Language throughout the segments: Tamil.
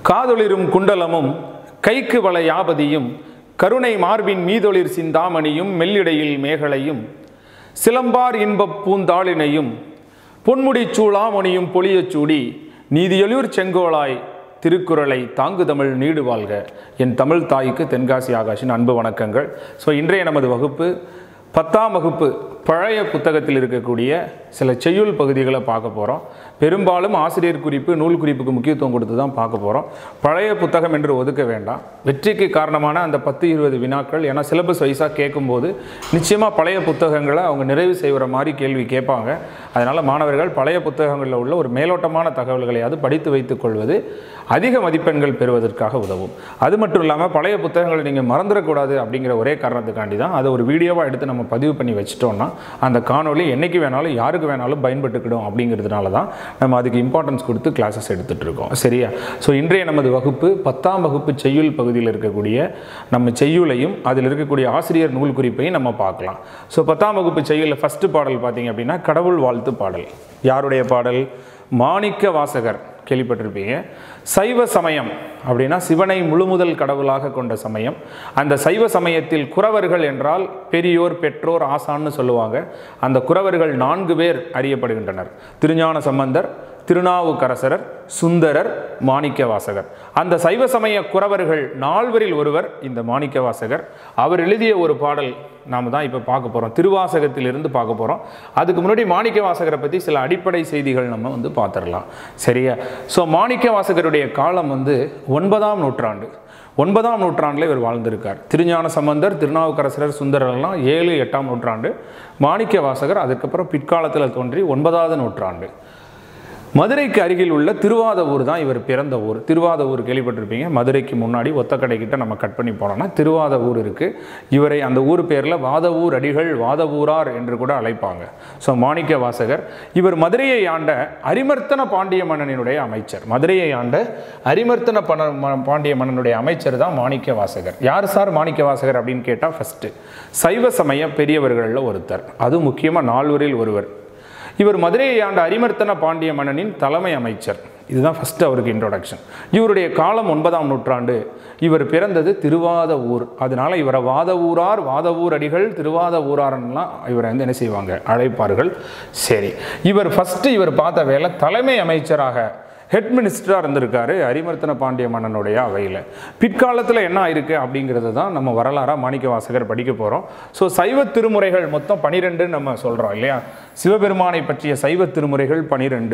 காதொளிரும் குண்டலமும் கைக்கு வள யாபதியும் கருணை மார்பின் மீதொளிர் சிந்தாமணியும் மெல்லிடையில் மேகலையும் சிலம்பார் இன்பப் பூந்தாளினையும் பொன்முடிச் சூளாமணியும் பொலியச் சூடி நீதியொலியூர் செங்கோலாய் திருக்குறளை தாங்கு தமிழ் நீடு வாழ்க என் தமிழ் தாய்க்கு தென்காசி ஆகாஷின் அன்பு வணக்கங்கள் ஸோ இன்றைய நமது வகுப்பு பத்தாம் வகுப்பு பழைய புத்தகத்தில் இருக்கக்கூடிய சில செய்யுள் பகுதிகளை பார்க்க போகிறோம் பெரும்பாலும் ஆசிரியர் குறிப்பு நூல் குறிப்புக்கு முக்கியத்துவம் கொடுத்து தான் பார்க்க போகிறோம் பழைய புத்தகம் என்று ஒதுக்க வேண்டாம் வெற்றிக்கு காரணமான அந்த பத்து இருபது வினாக்கள் ஏன்னா சிலபஸ் வைஸாக கேட்கும்போது நிச்சயமாக பழைய புத்தகங்களை அவங்க நிறைவு செய்கிற மாதிரி கேள்வி கேட்பாங்க அதனால் மாணவர்கள் பழைய புத்தகங்களில் உள்ள ஒரு மேலோட்டமான தகவல்களையாவது படித்து வைத்துக் கொள்வது அதிக மதிப்பெண்கள் பெறுவதற்காக உதவும் அது மட்டும் இல்லாமல் பழைய புத்தகங்களை நீங்கள் மறந்துடக்கூடாது அப்படிங்கிற ஒரே காரணத்துக்காண்டி தான் அதை ஒரு வீடியோவாக எடுத்து நம்ம பதிவு பண்ணி வச்சிட்டோம்னா அந்த காணொளி என்னைக்கு வேணாலும் யாருக்கு வேணாலும் பயன்பட்டுக்கிடும் அப்படிங்கிறதுனால தான் நம்ம அதுக்கு இம்பார்ட்டன்ஸ் கொடுத்து கிளாஸஸ் எடுத்துகிட்டு இருக்கோம் சரியா ஸோ இன்றைய நமது வகுப்பு பத்தாம் வகுப்பு செய்யுள் பகுதியில் இருக்கக்கூடிய நம்ம செய்யுளையும் அதில் இருக்கக்கூடிய ஆசிரியர் நூல் குறிப்பையும் நம்ம பார்க்கலாம் ஸோ பத்தாம் வகுப்பு செய்யுளில் ஃபஸ்ட்டு பாடல் பார்த்தீங்க அப்படின்னா கடவுள் வாழ்த்து பாடல் யாருடைய பாடல் மாணிக்க வாசகர் கேள்விப்பட்டிருப்பீங்க சைவ சமயம் அப்படின்னா சிவனை முழுமுதல் கடவுளாக கொண்ட சமயம் அந்த சைவ சமயத்தில் குறவர்கள் என்றால் பெரியோர் பெற்றோர் ஆசான்னு சொல்லுவாங்க அந்த குறவர்கள் நான்கு பேர் அறியப்படுகின்றனர் திருஞான சம்பந்தர் திருநாவுக்கரசரர் சுந்தரர் மாணிக்கவாசகர் அந்த சைவ சமய குறவர்கள் நால்வரில் ஒருவர் இந்த மாணிக்கவாசகர் அவர் எழுதிய ஒரு பாடல் நாம் தான் இப்போ பார்க்க போகிறோம் திருவாசகத்திலிருந்து பார்க்க போகிறோம் அதுக்கு முன்னாடி மாணிக்கவாசகரை பற்றி சில அடிப்படை செய்திகள் நம்ம வந்து பார்த்துடலாம் சரியா ஸோ மாணிக்கவாசகருடைய காலம் வந்து ஒன்பதாம் நூற்றாண்டு ஒன்பதாம் நூற்றாண்டில் இவர் வாழ்ந்திருக்கார் திருஞான சம்பந்தர் திருநாவுக்கரசர் சுந்தரர்லாம் ஏழு எட்டாம் நூற்றாண்டு மாணிக்க வாசகர் அதுக்கப்புறம் பிற்காலத்தில் தோன்றி ஒன்பதாவது நூற்றாண்டு மதுரைக்கு அருகில் உள்ள திருவாதவூர் தான் இவர் பிறந்த ஊர் திருவாதவூர் கேள்விப்பட்டிருப்பீங்க மதுரைக்கு முன்னாடி ஒத்தக்கடை கிட்ட நம்ம கட் பண்ணி போனோம்னா திருவாதவூர் இருக்குது இவரை அந்த ஊர் பேரில் வாதவூர் அடிகள் வாதவூரார் என்று கூட அழைப்பாங்க ஸோ மாணிக்க வாசகர் இவர் மதுரையை ஆண்ட அரிமர்த்தன பாண்டிய மன்னனுடைய அமைச்சர் மதுரையை ஆண்ட அரிமர்த்தன பண ம- பாண்டிய மன்னனுடைய அமைச்சர் தான் மாணிக்க வாசகர் யார் சார் மாணிக்க வாசகர் அப்படின்னு கேட்டால் ஃபஸ்ட்டு சைவ சமய பெரியவர்களில் ஒருத்தர் அது முக்கியமாக நால்வரில் ஒருவர் இவர் மதுரையை ஆண்ட அரிமர்த்தன பாண்டிய மன்னனின் தலைமை அமைச்சர் இதுதான் ஃபஸ்ட்டு அவருக்கு இன்ட்ரோடக்ஷன் இவருடைய காலம் ஒன்பதாம் நூற்றாண்டு இவர் பிறந்தது திருவாத ஊர் அதனால இவரை வாத ஊரார் வாத ஊர் அடிகள் திருவாத ஊரார்லாம் இவரை வந்து என்ன செய்வாங்க அழைப்பார்கள் சரி இவர் ஃபஸ்ட்டு இவர் பார்த்த வேலை தலைமை அமைச்சராக ஹெட் மினிஸ்டராக இருந்திருக்காரு அரிமர்த்தன பாண்டிய மன்னனுடைய அவையில் பிற்காலத்தில் என்ன ஆயிருக்கு அப்படிங்கிறது தான் நம்ம வரலாறாக மாணிக்க வாசகர் படிக்க போகிறோம் ஸோ சைவ திருமுறைகள் மொத்தம் பனிரெண்டுன்னு நம்ம சொல்கிறோம் இல்லையா சிவபெருமானை பற்றிய சைவ திருமுறைகள் பனிரெண்டு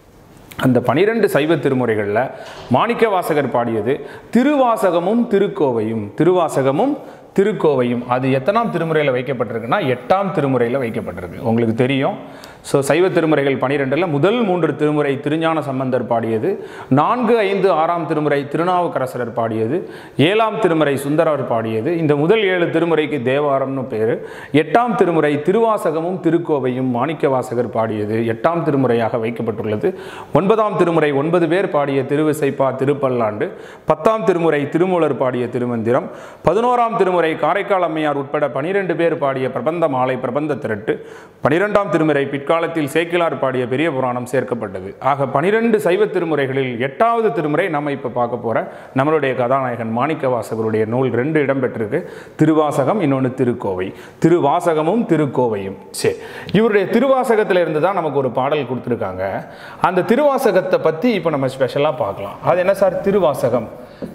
அந்த பனிரெண்டு சைவ திருமுறைகளில் மாணிக்க வாசகர் பாடியது திருவாசகமும் திருக்கோவையும் திருவாசகமும் திருக்கோவையும் அது எத்தனாம் திருமுறையில் வைக்கப்பட்டிருக்குன்னா எட்டாம் திருமுறையில் வைக்கப்பட்டிருக்கு உங்களுக்கு தெரியும் ஸோ சைவ திருமுறைகள் பனிரெண்டில் முதல் மூன்று திருமுறை திருஞான சம்பந்தர் பாடியது நான்கு ஐந்து ஆறாம் திருமுறை திருநாவுக்கரசரர் பாடியது ஏழாம் திருமுறை சுந்தரர் பாடியது இந்த முதல் ஏழு திருமுறைக்கு தேவாரம்னு பேர் எட்டாம் திருமுறை திருவாசகமும் திருக்கோவையும் மாணிக்க வாசகர் பாடியது எட்டாம் திருமுறையாக வைக்கப்பட்டுள்ளது ஒன்பதாம் திருமுறை ஒன்பது பேர் பாடிய திருவிசைப்பா திருப்பல்லாண்டு பத்தாம் திருமுறை திருமூலர் பாடிய திருமந்திரம் பதினோராம் திருமுறை காரைக்கால் அம்மையார் உட்பட பனிரெண்டு பேர் பாடிய பிரபந்த மாலை பிரபந்த திரட்டு பனிரெண்டாம் திருமுறை பிற்காலத்தில் சேக்கிலார் பாடிய பெரிய புராணம் சேர்க்கப்பட்டது ஆக பனிரெண்டு சைவ திருமுறைகளில் எட்டாவது திருமுறை நம்ம இப்போ பார்க்க போகிற நம்மளுடைய கதாநாயகன் மாணிக்க வாசகருடைய நூல் ரெண்டு இடம் பெற்றிருக்கு திருவாசகம் இன்னொன்று திருக்கோவை திருவாசகமும் திருக்கோவையும் சரி இவருடைய திருவாசகத்தில் இருந்து தான் நமக்கு ஒரு பாடல் கொடுத்துருக்காங்க அந்த திருவாசகத்தை பற்றி இப்போ நம்ம ஸ்பெஷலாக பார்க்கலாம் அது என்ன சார் திருவாசகம்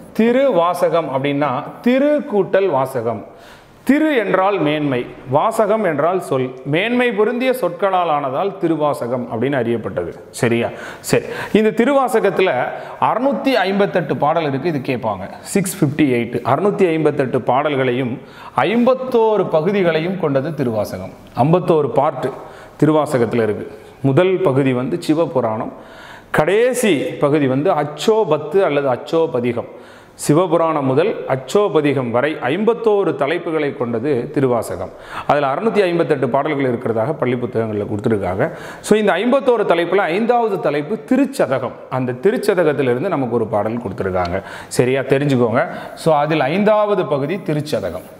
திருவாசகம் அப்படின்னா திரு கூட்டல் வாசகம் திரு என்றால் மேன்மை வாசகம் என்றால் சொல் மேன்மை பொருந்திய சொற்களால் ஆனதால் திருவாசகம் அப்படின்னு அறியப்பட்டது சரியா சரி இந்த திருவாசகத்தில் அறுநூத்தி ஐம்பத்தெட்டு பாடல் இருக்குது இது கேட்பாங்க சிக்ஸ் ஃபிஃப்டி எயிட் அறுநூத்தி ஐம்பத்தெட்டு பாடல்களையும் ஐம்பத்தோரு பகுதிகளையும் கொண்டது திருவாசகம் ஐம்பத்தோரு பார்ட்டு திருவாசகத்தில் இருக்குது முதல் பகுதி வந்து சிவபுராணம் கடைசி பகுதி வந்து அச்சோபத்து அல்லது அச்சோபதிகம் சிவபுராணம் முதல் அச்சோபதிகம் வரை ஐம்பத்தோரு தலைப்புகளை கொண்டது திருவாசகம் அதில் அறுநூத்தி ஐம்பத்தெட்டு பாடல்கள் இருக்கிறதாக பள்ளி புத்தகங்களில் கொடுத்துருக்காங்க ஸோ இந்த ஐம்பத்தோரு தலைப்பில் ஐந்தாவது தலைப்பு திருச்சதகம் அந்த திருச்சதகத்திலிருந்து நமக்கு ஒரு பாடல் கொடுத்துருக்காங்க சரியா தெரிஞ்சுக்கோங்க ஸோ அதில் ஐந்தாவது பகுதி திருச்சதகம்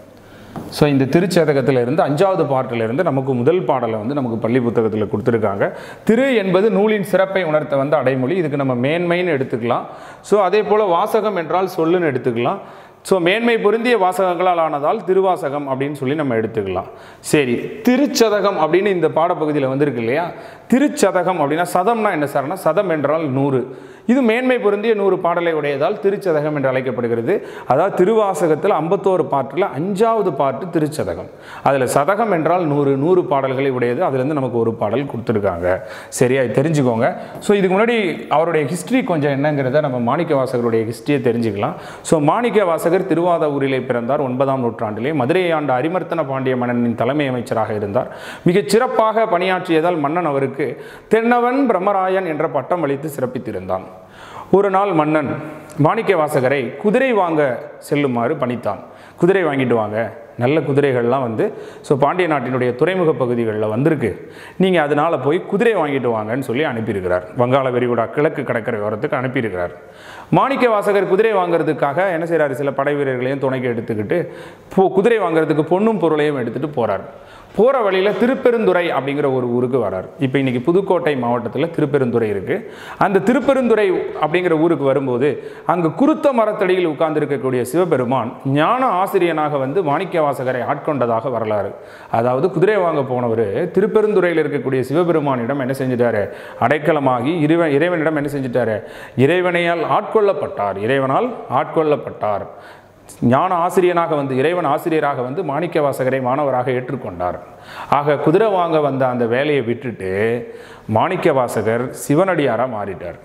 ஸோ இந்த திருச்சதகத்தில் இருந்து அஞ்சாவது பாட்டில் இருந்து நமக்கு முதல் பாடலை வந்து நமக்கு பள்ளி புத்தகத்தில் கொடுத்துருக்காங்க திரு என்பது நூலின் சிறப்பை உணர்த்த வந்து அடைமொழி இதுக்கு நம்ம மேன்மைன்னு எடுத்துக்கலாம் ஸோ அதே போல் வாசகம் என்றால் சொல்லுன்னு எடுத்துக்கலாம் ஸோ மேன்மை பொருந்திய வாசகங்களால் ஆனதால் திருவாசகம் அப்படின்னு சொல்லி நம்ம எடுத்துக்கலாம் சரி திருச்சதகம் அப்படின்னு இந்த பாடப்பகுதியில் வந்திருக்கு இல்லையா திருச்சதகம் அப்படின்னா சதம்னா என்ன சார்னா சதம் என்றால் நூறு இது மேன்மை பொருந்திய நூறு பாடலை உடையதால் திருச்சதகம் என்று அழைக்கப்படுகிறது அதாவது திருவாசகத்தில் ஐம்பத்தோரு பாட்டில் அஞ்சாவது பாட்டு திருச்சதகம் அதில் சதகம் என்றால் நூறு நூறு பாடல்களை உடையது அதுலேருந்து நமக்கு ஒரு பாடல் கொடுத்துருக்காங்க சரியா இது தெரிஞ்சுக்கோங்க ஸோ இதுக்கு முன்னாடி அவருடைய ஹிஸ்ட்ரி கொஞ்சம் என்னங்கிறத நம்ம மாணிக்க வாசகருடைய ஹிஸ்ட்ரியை தெரிஞ்சுக்கலாம் ஸோ மாணிக்க வாசகர் திருவாதூரிலே பிறந்தார் ஒன்பதாம் நூற்றாண்டிலே மதுரையை ஆண்ட அரிமர்த்தன பாண்டிய மன்னனின் தலைமை அமைச்சராக இருந்தார் மிகச் சிறப்பாக பணியாற்றியதால் மன்னன் அவருக்கு தென்னவன் பிரம்மராயன் என்ற பட்டம் அளித்து சிறப்பித்திருந்தான் ஒரு நாள் மன்னன் மாணிக்க வாசகரை குதிரை வாங்க செல்லுமாறு பணித்தான் குதிரை வாங்கிட்டு வாங்க நல்ல குதிரைகள்லாம் வந்து ஸோ பாண்டிய நாட்டினுடைய துறைமுக பகுதிகளில் வந்திருக்கு நீங்கள் அதனால் போய் குதிரை வாங்கிட்டு வாங்கன்னு சொல்லி அனுப்பியிருக்கிறார் வங்காள விரிகுடா கிழக்கு கடற்கரை ஓரத்துக்கு அனுப்பியிருக்கிறார் மாணிக்க வாசகர் குதிரை வாங்குறதுக்காக என்ன செய்கிறாரு சில படை வீரர்களையும் துணைக்கு எடுத்துக்கிட்டு போ குதிரை வாங்குறதுக்கு பொண்ணும் பொருளையும் எடுத்துகிட்டு போகிறார் போகிற வழியில் திருப்பெருந்துறை அப்படிங்கிற ஒரு ஊருக்கு வரார் இப்போ இன்னைக்கு புதுக்கோட்டை மாவட்டத்தில் திருப்பெருந்துறை இருக்குது அந்த திருப்பெருந்துறை அப்படிங்கிற ஊருக்கு வரும்போது அங்கு குருத்த மரத்தடியில் உட்கார்ந்திருக்கக்கூடிய சிவபெருமான் ஞான ஆசிரியனாக வந்து மாணிக்க வாசகரை ஆட்கொண்டதாக வரலாறு அதாவது குதிரை வாங்க போனவர் திருப்பெருந்துறையில் இருக்கக்கூடிய சிவபெருமானிடம் என்ன செஞ்சிட்டாரு அடைக்கலமாகி இறைவன் இறைவனிடம் என்ன செஞ்சிட்டாரு இறைவனையால் ஆட்கொள்ளப்பட்டார் இறைவனால் ஆட்கொள்ளப்பட்டார் ஞான ஆசிரியனாக வந்து இறைவன் ஆசிரியராக வந்து மாணிக்க வாசகரை மாணவராக ஏற்றுக்கொண்டார் ஆக குதிரை வாங்க வந்த அந்த வேலையை விட்டுட்டு மாணிக்க வாசகர் சிவனடியாராக மாறிட்டார்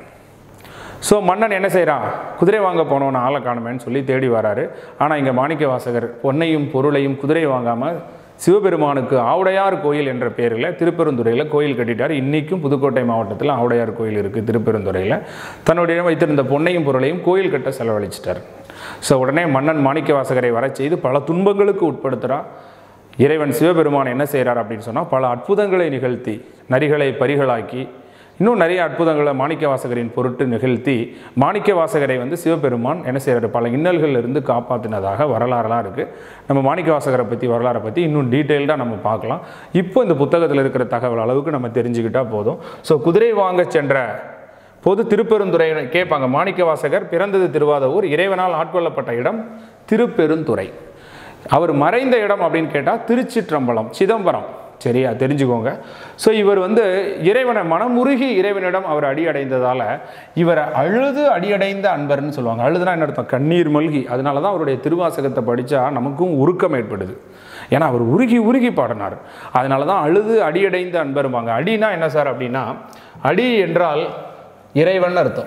ஸோ மன்னன் என்ன செய்கிறான் குதிரை வாங்க போனவன் ஆளை காணுமேன்னு சொல்லி தேடி வராரு ஆனால் இங்கே மாணிக்க வாசகர் பொன்னையும் பொருளையும் குதிரை வாங்காமல் சிவபெருமானுக்கு ஆவுடையார் கோயில் என்ற பேரில் திருப்பெருந்துறையில் கோயில் கட்டிட்டார் இன்றைக்கும் புதுக்கோட்டை மாவட்டத்தில் ஆவுடையார் கோயில் இருக்குது திருப்பெருந்துறையில் தன்னுடைய வைத்திருந்த பொன்னையும் பொருளையும் கோயில் கட்ட செலவழிச்சிட்டார் ஸோ உடனே மன்னன் மாணிக்க வாசகரை வரச் செய்து பல துன்பங்களுக்கு உட்படுத்துகிறான் இறைவன் சிவபெருமான் என்ன செய்கிறார் அப்படின்னு சொன்னால் பல அற்புதங்களை நிகழ்த்தி நரிகளை பரிகளாக்கி இன்னும் நிறைய அற்புதங்களை மாணிக்க வாசகரின் பொருட்டு நிகழ்த்தி மாணிக்க வாசகரை வந்து சிவபெருமான் என்ன செய்கிறாரு பல இன்னல்கள்ல இருந்து காப்பாற்றினதாக வரலாறுலாம் இருக்குது நம்ம மாணிக்க வாசகரை பற்றி வரலாறை பற்றி இன்னும் டீட்டெயில்டாக நம்ம பார்க்கலாம் இப்போ இந்த புத்தகத்தில் இருக்கிற தகவல் அளவுக்கு நம்ம தெரிஞ்சுக்கிட்டா போதும் ஸோ குதிரை வாங்க சென்ற பொது திருப்பெருந்துறை கேட்பாங்க மாணிக்க வாசகர் பிறந்தது திருவாதூர் இறைவனால் ஆட்கொள்ளப்பட்ட இடம் திருப்பெருந்துறை அவர் மறைந்த இடம் அப்படின்னு கேட்டால் திருச்சிற்றம்பலம் சிதம்பரம் சரியா தெரிஞ்சுக்கோங்க ஸோ இவர் வந்து இறைவனை மனமுருகி இறைவனிடம் அவர் அடியடைந்ததால் இவரை அழுது அடியடைந்த அன்பர்னு சொல்லுவாங்க அழுதுனா என்ன அர்த்தம் கண்ணீர் மல்கி அதனால தான் அவருடைய திருவாசகத்தை படித்தா நமக்கும் உருக்கம் ஏற்படுது ஏன்னா அவர் உருகி உருகி பாடினார் அதனால தான் அழுது அடியடைந்த அன்பருமாங்க அடினா என்ன சார் அப்படின்னா அடி என்றால் இறைவன் அர்த்தம்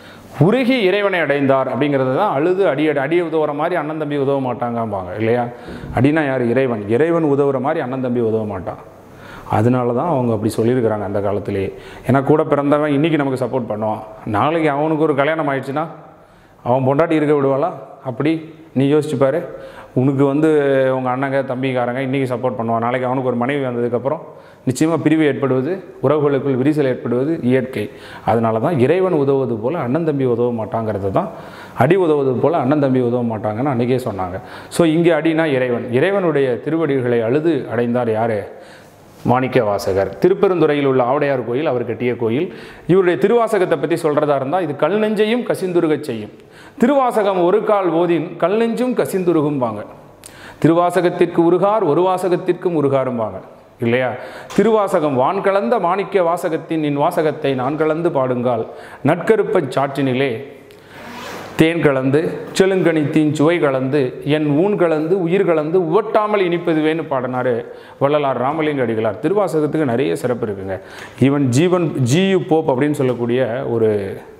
உருகி இறைவனை அடைந்தார் அப்படிங்கிறது தான் அழுது அடி அடி உதவுற மாதிரி அண்ணன் தம்பி உதவ மாட்டாங்கம்பாங்க இல்லையா அடினா யார் இறைவன் இறைவன் உதவுற மாதிரி அண்ணன் தம்பி உதவ மாட்டான் அதனால தான் அவங்க அப்படி சொல்லியிருக்கிறாங்க அந்த காலத்திலேயே ஏன்னா கூட பிறந்தவன் இன்றைக்கி நமக்கு சப்போர்ட் பண்ணுவான் நாளைக்கு அவனுக்கு ஒரு கல்யாணம் ஆயிடுச்சுன்னா அவன் பொண்டாட்டி இருக்க விடுவாளா அப்படி நீ யோசிச்சு பாரு உனக்கு வந்து உங்கள் அண்ணங்க தம்பிக்காரங்க இன்றைக்கி சப்போர்ட் பண்ணுவான் நாளைக்கு அவனுக்கு ஒரு மனைவி வந்ததுக்கப்புறம் நிச்சயமாக பிரிவு ஏற்படுவது உறவுகளுக்குள் விரிசல் ஏற்படுவது இயற்கை அதனால தான் இறைவன் உதவுவது போல் அண்ணன் தம்பி உதவ மாட்டாங்கிறது தான் அடி உதவுவது போல் அண்ணன் தம்பி உதவ மாட்டாங்கன்னு அன்றைக்கே சொன்னாங்க ஸோ இங்கே அடினா இறைவன் இறைவனுடைய திருவடிகளை அழுது அடைந்தார் யார் மாணிக்க வாசகர் திருப்பெருந்துறையில் உள்ள ஆவுடையார் கோயில் அவர் கட்டிய கோயில் இவருடைய திருவாசகத்தை பற்றி சொல்கிறதா இருந்தால் இது கல் நெஞ்சையும் கசிந்துருகச் செய்யும் திருவாசகம் ஒரு கால் ஓதின் கல் நெஞ்சும் கசிந்துருகும்பாங்க திருவாசகத்திற்கு உருகார் ஒரு வாசகத்திற்கும் உருகாரும்பாங்க இல்லையா திருவாசகம் வான் கலந்த மாணிக்க வாசகத்தின் நின் வாசகத்தை நான் கலந்து பாடுங்கால் நட்கருப்பச் சாற்றினிலே தேன் கலந்து செழுங்கணித்தின் சுவை கலந்து என் ஊன் கலந்து உயிர் கலந்து உவட்டாமல் இனிப்பதுவேன்னு பாடினார் வள்ளலார் ராமலிங்க அடிகளார் திருவாசகத்துக்கு நிறைய சிறப்பு இருக்குங்க ஈவன் ஜீவன் ஜியு போப் அப்படின்னு சொல்லக்கூடிய ஒரு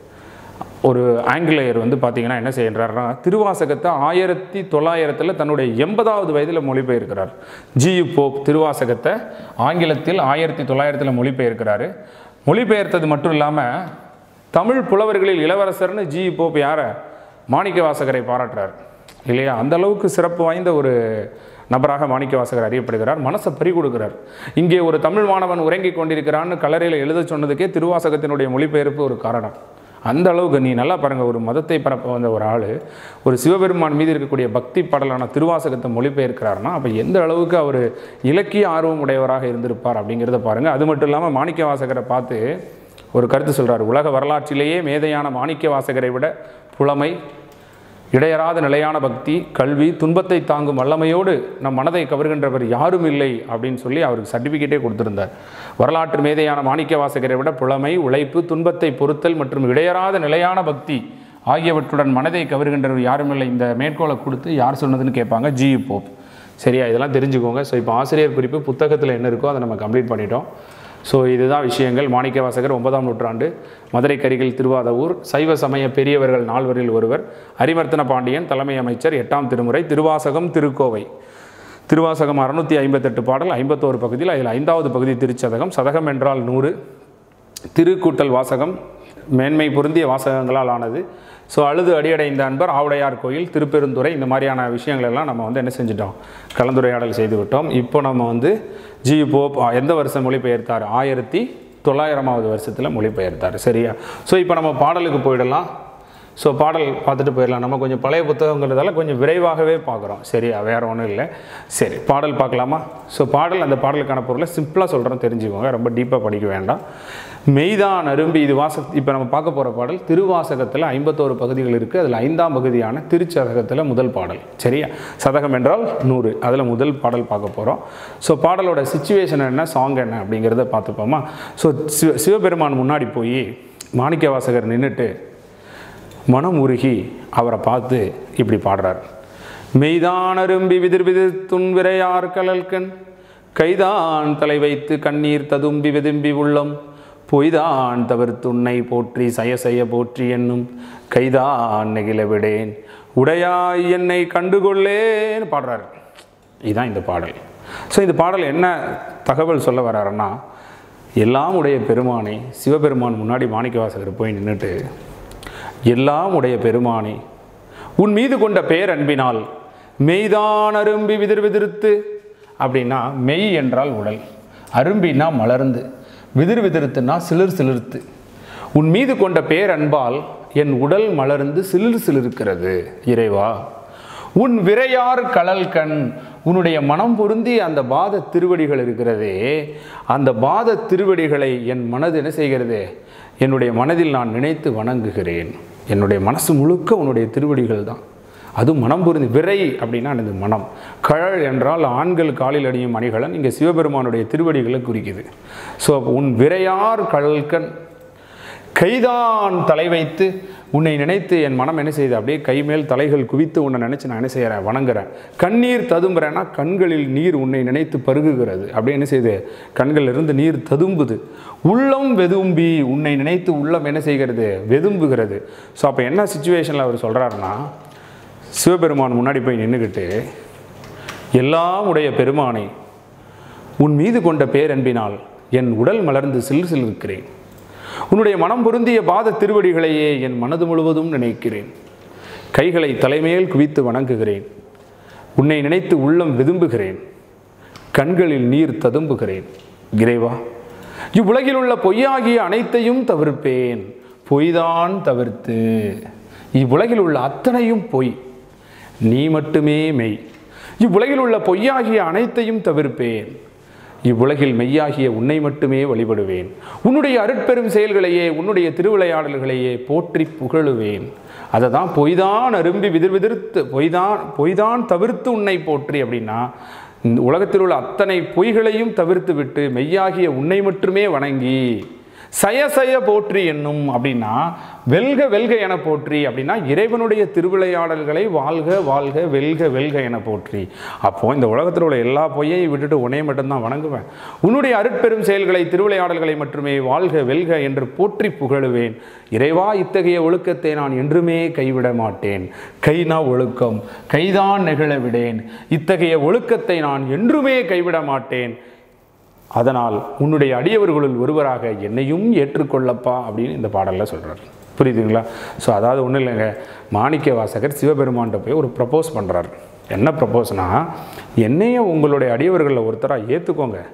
ஒரு ஆங்கிலேயர் வந்து பார்த்தீங்கன்னா என்ன செய்கிறாருன்னா திருவாசகத்தை ஆயிரத்தி தொள்ளாயிரத்தில் தன்னுடைய எண்பதாவது வயதில் மொழிபெயர்க்கிறார் ஜியு போப் திருவாசகத்தை ஆங்கிலத்தில் ஆயிரத்தி தொள்ளாயிரத்தில் மொழிபெயர்க்கிறாரு மொழிபெயர்த்தது மட்டும் இல்லாமல் தமிழ் புலவர்களில் இளவரசர்னு ஜி போப் யாரை மாணிக்க வாசகரை பாராட்டுறார் இல்லையா அந்த அளவுக்கு சிறப்பு வாய்ந்த ஒரு நபராக மாணிக்க வாசகர் அறியப்படுகிறார் மனசை பறி கொடுக்கிறார் இங்கே ஒரு தமிழ் மாணவன் உறங்கிக் கொண்டிருக்கிறான்னு கலரையில் எழுத சொன்னதுக்கே திருவாசகத்தினுடைய மொழிபெயர்ப்பு ஒரு காரணம் அந்த அளவுக்கு நீ நல்லா பாருங்கள் ஒரு மதத்தை பரப்ப வந்த ஒரு ஆள் ஒரு சிவபெருமான் மீது இருக்கக்கூடிய பக்தி பாடலான திருவாசகத்தை மொழிபெயர்க்கிறாருன்னா அப்போ எந்த அளவுக்கு அவர் இலக்கிய ஆர்வம் உடையவராக இருந்திருப்பார் அப்படிங்கிறத பாருங்கள் அது மட்டும் இல்லாமல் மாணிக்க வாசகரை பார்த்து ஒரு கருத்து சொல்கிறார் உலக வரலாற்றிலேயே மேதையான மாணிக்க வாசகரை விட புலமை இடையறாத நிலையான பக்தி கல்வி துன்பத்தை தாங்கும் வல்லமையோடு நம் மனதை கவர்கின்றவர் யாரும் இல்லை அப்படின்னு சொல்லி அவருக்கு சர்டிஃபிகேட்டே கொடுத்திருந்தார் வரலாற்று மேதையான மாணிக்க வாசகரை விட புலமை உழைப்பு துன்பத்தை பொறுத்தல் மற்றும் இடையறாத நிலையான பக்தி ஆகியவற்றுடன் மனதை கவர்கின்றவர் யாரும் இல்லை இந்த மேற்கோளை கொடுத்து யார் சொன்னதுன்னு கேட்பாங்க ஜி போப் சரியா இதெல்லாம் தெரிஞ்சுக்கோங்க ஸோ இப்போ ஆசிரியர் குறிப்பு புத்தகத்தில் என்ன இருக்கோ அதை நம்ம கம்ப்ளீட் பண்ணிட்டோம் ஸோ இதுதான் விஷயங்கள் மாணிக்க வாசகர் ஒன்பதாம் நூற்றாண்டு மதுரை கரிகள் திருவாதவூர் சைவ சமய பெரியவர்கள் நால்வரில் ஒருவர் அரிமர்த்தன பாண்டியன் தலைமை அமைச்சர் எட்டாம் திருமுறை திருவாசகம் திருக்கோவை திருவாசகம் அறுநூற்றி ஐம்பத்தெட்டு பாடல் ஐம்பத்தோரு பகுதியில் அதில் ஐந்தாவது பகுதி திருச்சதகம் சதகம் என்றால் நூறு திருக்கூட்டல் வாசகம் மேன்மை பொருந்திய வாசகங்களால் ஆனது ஸோ அழுது அடியடைந்த அன்பர் ஆவுடையார் கோயில் திருப்பெருந்துறை இந்த மாதிரியான விஷயங்கள் எல்லாம் நம்ம வந்து என்ன செஞ்சிட்டோம் கலந்துரையாடல் செய்து விட்டோம் இப்போ நம்ம வந்து ஜி போப் ஆ, எந்த வருஷம் மொழிபெயர்த்தார் ஆயிரத்தி தொள்ளாயிரமாவது வருஷத்தில் மொழிபெயர்த்தார் சரியா ஸோ இப்போ நம்ம பாடலுக்கு போயிடலாம் ஸோ பாடல் பார்த்துட்டு போயிடலாம் நம்ம கொஞ்சம் பழைய புத்தகங்கிறதால கொஞ்சம் விரைவாகவே பார்க்குறோம் சரியா வேறு ஒன்றும் இல்லை சரி பாடல் பார்க்கலாமா ஸோ பாடல் அந்த பாடலுக்கான பொருளை சிம்பிளாக சொல்கிறேன் தெரிஞ்சுக்கோங்க ரொம்ப டீப்பாக படிக்க வேண்டாம் மெய்தான் அரும்பி இது வாச இப்போ நம்ம பார்க்க போகிற பாடல் திருவாசகத்தில் ஐம்பத்தோரு பகுதிகள் இருக்குது அதில் ஐந்தாம் பகுதியான திருச்சதகத்தில் முதல் பாடல் சரியா சதகம் என்றால் நூறு அதில் முதல் பாடல் பார்க்க போகிறோம் ஸோ பாடலோட சுச்சுவேஷன் என்ன சாங் என்ன அப்படிங்கிறத பார்த்துப்போமா ஸோ சிவ சிவபெருமான் முன்னாடி போய் மாணிக்க வாசகர் நின்றுட்டு மனம் உருகி அவரை பார்த்து இப்படி பாடுறார் மெய்தான் அரும்பி விதிர் விதிர் துன்விரையார் கலல்கண் கைதான் தலை வைத்து கண்ணீர் ததும்பி விதும்பி உள்ளம் பொய்தான் தவிர்த்துன்னை போற்றி சய செய்ய போற்றி என்னும் கைதான் நெகிழ விடேன் உடையாய் என்னை கண்டுகொள்ளேன்னு பாடுறார் இதுதான் இந்த பாடல் ஸோ இந்த பாடல் என்ன தகவல் சொல்ல வர்றாருன்னா எல்லாம் உடைய பெருமானை சிவபெருமான் முன்னாடி மாணிக்கவாசகர் போய் நின்றுட்டு எல்லாம் உடைய பெருமானே உன் மீது கொண்ட பேரன்பினால் மெய்தான் அரும்பி விதிர் விதிர்த்து அப்படின்னா மெய் என்றால் உடல் அரும்பினா மலர்ந்து விதிர் விதிர்த்துனா சிலிர் சிலிர்த்து உன் மீது கொண்ட பேரன்பால் என் உடல் மலர்ந்து சிலிர் சிலிர்க்கிறது இறைவா உன் விரையார் கழல் கண் உன்னுடைய மனம் பொருந்தி அந்த பாத திருவடிகள் இருக்கிறதே அந்த பாத திருவடிகளை என் மனது என்ன செய்கிறது என்னுடைய மனதில் நான் நினைத்து வணங்குகிறேன் என்னுடைய மனசு முழுக்க உன்னுடைய திருவடிகள் தான் அதுவும் மனம் பொருந்தி விரை அப்படின்னா எனது மனம் கழல் என்றால் ஆண்கள் காலில் அணியும் அணிகலன் இங்கே சிவபெருமானுடைய திருவடிகளை குறிக்குது ஸோ உன் விரையார் கழல்கண் கைதான் தலை வைத்து உன்னை நினைத்து என் மனம் என்ன செய்யுது அப்படியே கை மேல் தலைகள் குவித்து உன்னை நினைச்சு நான் என்ன செய்கிறேன் வணங்குறேன் கண்ணீர் ததும்புறேன்னா கண்களில் நீர் உன்னை நினைத்து பருகுகிறது அப்படியே என்ன செய்யுது கண்களில் இருந்து நீர் ததும்புது உள்ளம் வெதும்பி உன்னை நினைத்து உள்ளம் என்ன செய்கிறது வெதும்புகிறது ஸோ அப்போ என்ன சுச்சுவேஷனில் அவர் சொல்கிறாருன்னா சிவபெருமான் முன்னாடி போய் நின்றுக்கிட்டு எல்லாம் உடைய பெருமானை உன் மீது கொண்ட பேரன்பினால் என் உடல் மலர்ந்து சில் சிலிருக்கிறேன் உன்னுடைய மனம் பொருந்திய பாத திருவடிகளையே என் மனது முழுவதும் நினைக்கிறேன் கைகளை தலைமையில் குவித்து வணங்குகிறேன் உன்னை நினைத்து உள்ளம் விதும்புகிறேன் கண்களில் நீர் ததும்புகிறேன் இறைவா இவ்வுலகில் உள்ள பொய்யாகிய அனைத்தையும் தவிர்ப்பேன் பொய்தான் தவிர்த்து இவ்வுலகில் உள்ள அத்தனையும் பொய் நீ மட்டுமே மெய் இவ்வுலகில் உள்ள பொய்யாகிய அனைத்தையும் தவிர்ப்பேன் இவ்வுலகில் மெய்யாகிய உன்னை மட்டுமே வழிபடுவேன் உன்னுடைய அருட்பெரும் செயல்களையே உன்னுடைய திருவிளையாடல்களையே போற்றி புகழுவேன் அதை தான் பொய்தான் அரும்பி விதிர் விதிர்த்து பொய்தான் பொய்தான் தவிர்த்து உன்னை போற்றி அப்படின்னா இந்த உலகத்தில் உள்ள அத்தனை பொய்களையும் தவிர்த்து விட்டு மெய்யாகிய உன்னை மட்டுமே வணங்கி சய சய போற்றி என்னும் அப்படின்னா வெல்க வெல்க என போற்றி அப்படின்னா இறைவனுடைய திருவிளையாடல்களை வாழ்க வாழ்க வெல்க வெல்க என போற்றி அப்போ இந்த உலகத்தில் உள்ள எல்லா பொய்யையும் விட்டுட்டு உன்னை மட்டும்தான் வணங்குவேன் உன்னுடைய அருட்பெரும் செயல்களை திருவிளையாடல்களை மட்டுமே வாழ்க வெல்க என்று போற்றி புகழுவேன் இறைவா இத்தகைய ஒழுக்கத்தை நான் என்றுமே கைவிட மாட்டேன் கைனா ஒழுக்கம் கைதான் நெகிழ விடேன் இத்தகைய ஒழுக்கத்தை நான் என்றுமே கைவிட மாட்டேன் அதனால் உன்னுடைய அடியவர்களுள் ஒருவராக என்னையும் ஏற்றுக்கொள்ளப்பா அப்படின்னு இந்த பாடலில் சொல்கிறார் புரியுதுங்களா ஸோ அதாவது ஒன்றும் இல்லைங்க மாணிக்க வாசகர் சிவபெருமான்கிட்ட போய் ஒரு ப்ரப்போஸ் பண்ணுறார் என்ன ப்ரப்போஸ்னா என்னையும் உங்களுடைய அடியவர்களில் ஒருத்தராக ஏற்றுக்கோங்க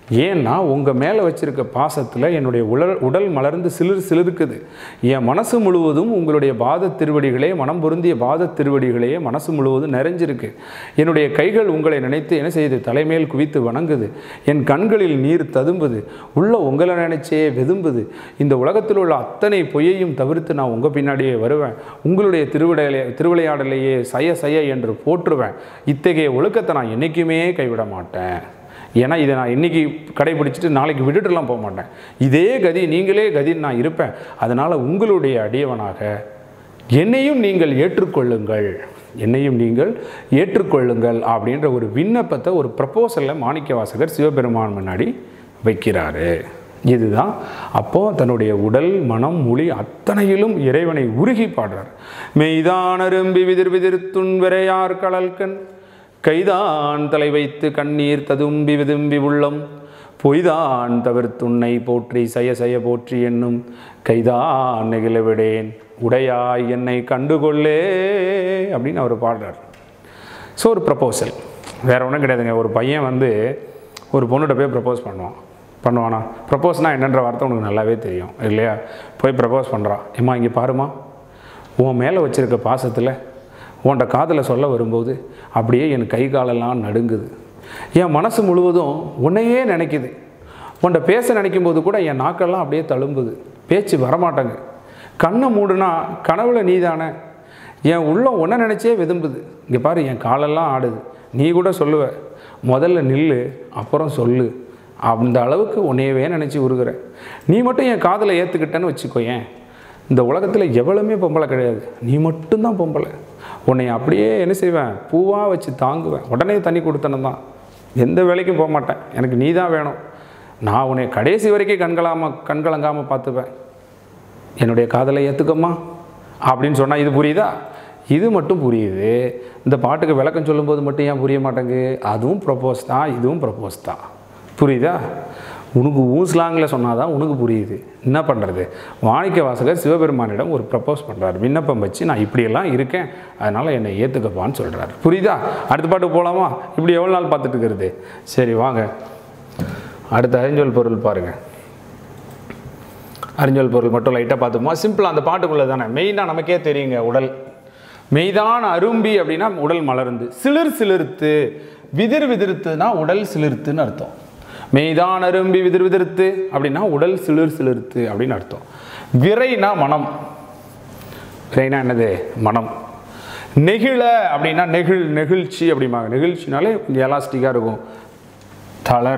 ஏன்னா உங்கள் மேலே வச்சிருக்க பாசத்தில் என்னுடைய உடல் உடல் மலர்ந்து சிலிர் சிலிருக்குது என் மனசு முழுவதும் உங்களுடைய பாத திருவடிகளே மனம் பொருந்திய பாத திருவடிகளையே மனசு முழுவதும் நிறைஞ்சிருக்கு என்னுடைய கைகள் உங்களை நினைத்து என்ன செய்யுது தலைமேல் குவித்து வணங்குது என் கண்களில் நீர் ததும்புது உள்ள உங்களை நினைச்சே வெதும்புது இந்த உலகத்தில் உள்ள அத்தனை பொய்யையும் தவிர்த்து நான் உங்கள் பின்னாடியே வருவேன் உங்களுடைய திருவிடையிலே திருவிளையாடலையே சய சய என்று போற்றுவேன் இத்தகைய ஒழுக்கத்தை நான் என்றைக்குமே கைவிட மாட்டேன் ஏன்னா இதை நான் இன்னைக்கு கடைபிடிச்சிட்டு நாளைக்கு விட்டுட்டுலாம் போக மாட்டேன் இதே கதி நீங்களே கதின்னு நான் இருப்பேன் அதனால் உங்களுடைய அடியவனாக என்னையும் நீங்கள் ஏற்றுக்கொள்ளுங்கள் என்னையும் நீங்கள் ஏற்றுக்கொள்ளுங்கள் அப்படின்ற ஒரு விண்ணப்பத்தை ஒரு ப்ரப்போசலில் மாணிக்க வாசகர் சிவபெருமான் முன்னாடி வைக்கிறாரு இதுதான் அப்போ தன்னுடைய உடல் மனம் மொழி அத்தனையிலும் இறைவனை உருகி பாடுறார் மெய்தானரும்பி விதிர் விதிர் துன்வரையார் கடல்கண் கைதான் தலை வைத்து கண்ணீர் ததும்பி விதும்பி உள்ளம் பொய்தான் தவிர்த்துன்னை போற்றி சய சய போற்றி என்னும் கைதான் நெகிழவிடேன் உடையாய் என்னை கண்டுகொள்ளே அப்படின்னு அவர் பாடுறார் ஸோ ஒரு ப்ரப்போசல் வேற ஒன்றும் கிடையாதுங்க ஒரு பையன் வந்து ஒரு பொண்ணுகிட்ட போய் ப்ரப்போஸ் பண்ணுவான் பண்ணுவானா ப்ரப்போஸ்னால் என்னன்ற வார்த்தை உனக்கு நல்லாவே தெரியும் இல்லையா போய் ப்ரப்போஸ் பண்ணுறான் ஏம்மா இங்கே பாருமா உன் மேலே வச்சிருக்க பாசத்தில் உன்கிட்ட காதில் சொல்ல வரும்போது அப்படியே என் கை காலெல்லாம் நடுங்குது என் மனசு முழுவதும் உன்னையே நினைக்குது உன்கிட்ட பேச நினைக்கும் போது கூட என் நாக்கெல்லாம் அப்படியே தழும்புது பேச்சு வரமாட்டேங்க கண்ணை மூடுனா கனவுல நீதானே என் உள்ளம் ஒன்றை நினச்சே வெதும்புது இங்கே பாரு என் காலெல்லாம் ஆடுது நீ கூட சொல்லுவ முதல்ல நில்லு அப்புறம் சொல்லு அந்த அளவுக்கு உன்னையவே நினச்சி உருகுற நீ மட்டும் என் காதில் ஏற்றுக்கிட்டேன்னு வச்சுக்கோயேன் இந்த உலகத்தில் எவ்வளவுமே பொம்பளை கிடையாது நீ மட்டும்தான் பொம்பளை உன்னை அப்படியே என்ன செய்வேன் பூவாக வச்சு தாங்குவேன் உடனே தண்ணி கொடுத்தனும் தான் எந்த வேலைக்கும் போக மாட்டேன் எனக்கு நீ தான் வேணும் நான் உன்னை கடைசி வரைக்கும் கண்களாம கண்கலங்காமல் பார்த்துப்பேன் என்னுடைய காதலை ஏற்றுக்கம்மா அப்படின்னு சொன்னால் இது புரியுதா இது மட்டும் புரியுது இந்த பாட்டுக்கு விளக்கம் சொல்லும்போது மட்டும் ஏன் புரிய மாட்டேங்கு அதுவும் ப்ரப்போஸ் தான் இதுவும் ப்ரப்போஸ் தான் புரியுதா உனக்கு ஊன் ஸ்லாங்கில் சொன்னால் தான் உனக்கு புரியுது என்ன பண்ணுறது வாணிக்க வாசகர் சிவபெருமானிடம் ஒரு ப்ரப்போஸ் பண்ணுறாரு விண்ணப்பம் வச்சு நான் இப்படியெல்லாம் இருக்கேன் அதனால் என்னை ஏற்றுக்கப்பான்னு சொல்கிறாரு புரியுதா அடுத்த பாட்டு போகலாமா இப்படி எவ்வளோ நாள் பார்த்துட்டு இருக்கிறது சரி வாங்க அடுத்த அறிஞ்சொல் பொருள் பாருங்கள் அறிஞ்சொல் பொருள் மட்டும் லைட்டாக பார்த்துப்போமா சிம்பிளாக அந்த பாட்டுக்குள்ளே தானே மெயினாக நமக்கே தெரியுங்க உடல் மெய்தான் அரும்பி அப்படின்னா உடல் மலர்ந்து சிலிர் சிலிர்த்து விதிர் விதிர்த்துனா உடல் சிலிர்த்துன்னு அர்த்தம் மெய்தான் அரும்பி விதிர் விதிர்த்து அப்படின்னா உடல் சிலிர் சிலிர்த்து அப்படின்னு அர்த்தம் விரைனா மனம் விரைனா என்னது மனம் நெகிழ அப்படின்னா நெகிழ் நெகிழ்ச்சி அப்படிம்பாங்க நெகிழ்ச்சினாலே கொஞ்சம் எலாஸ்டிக்காக இருக்கும் தளர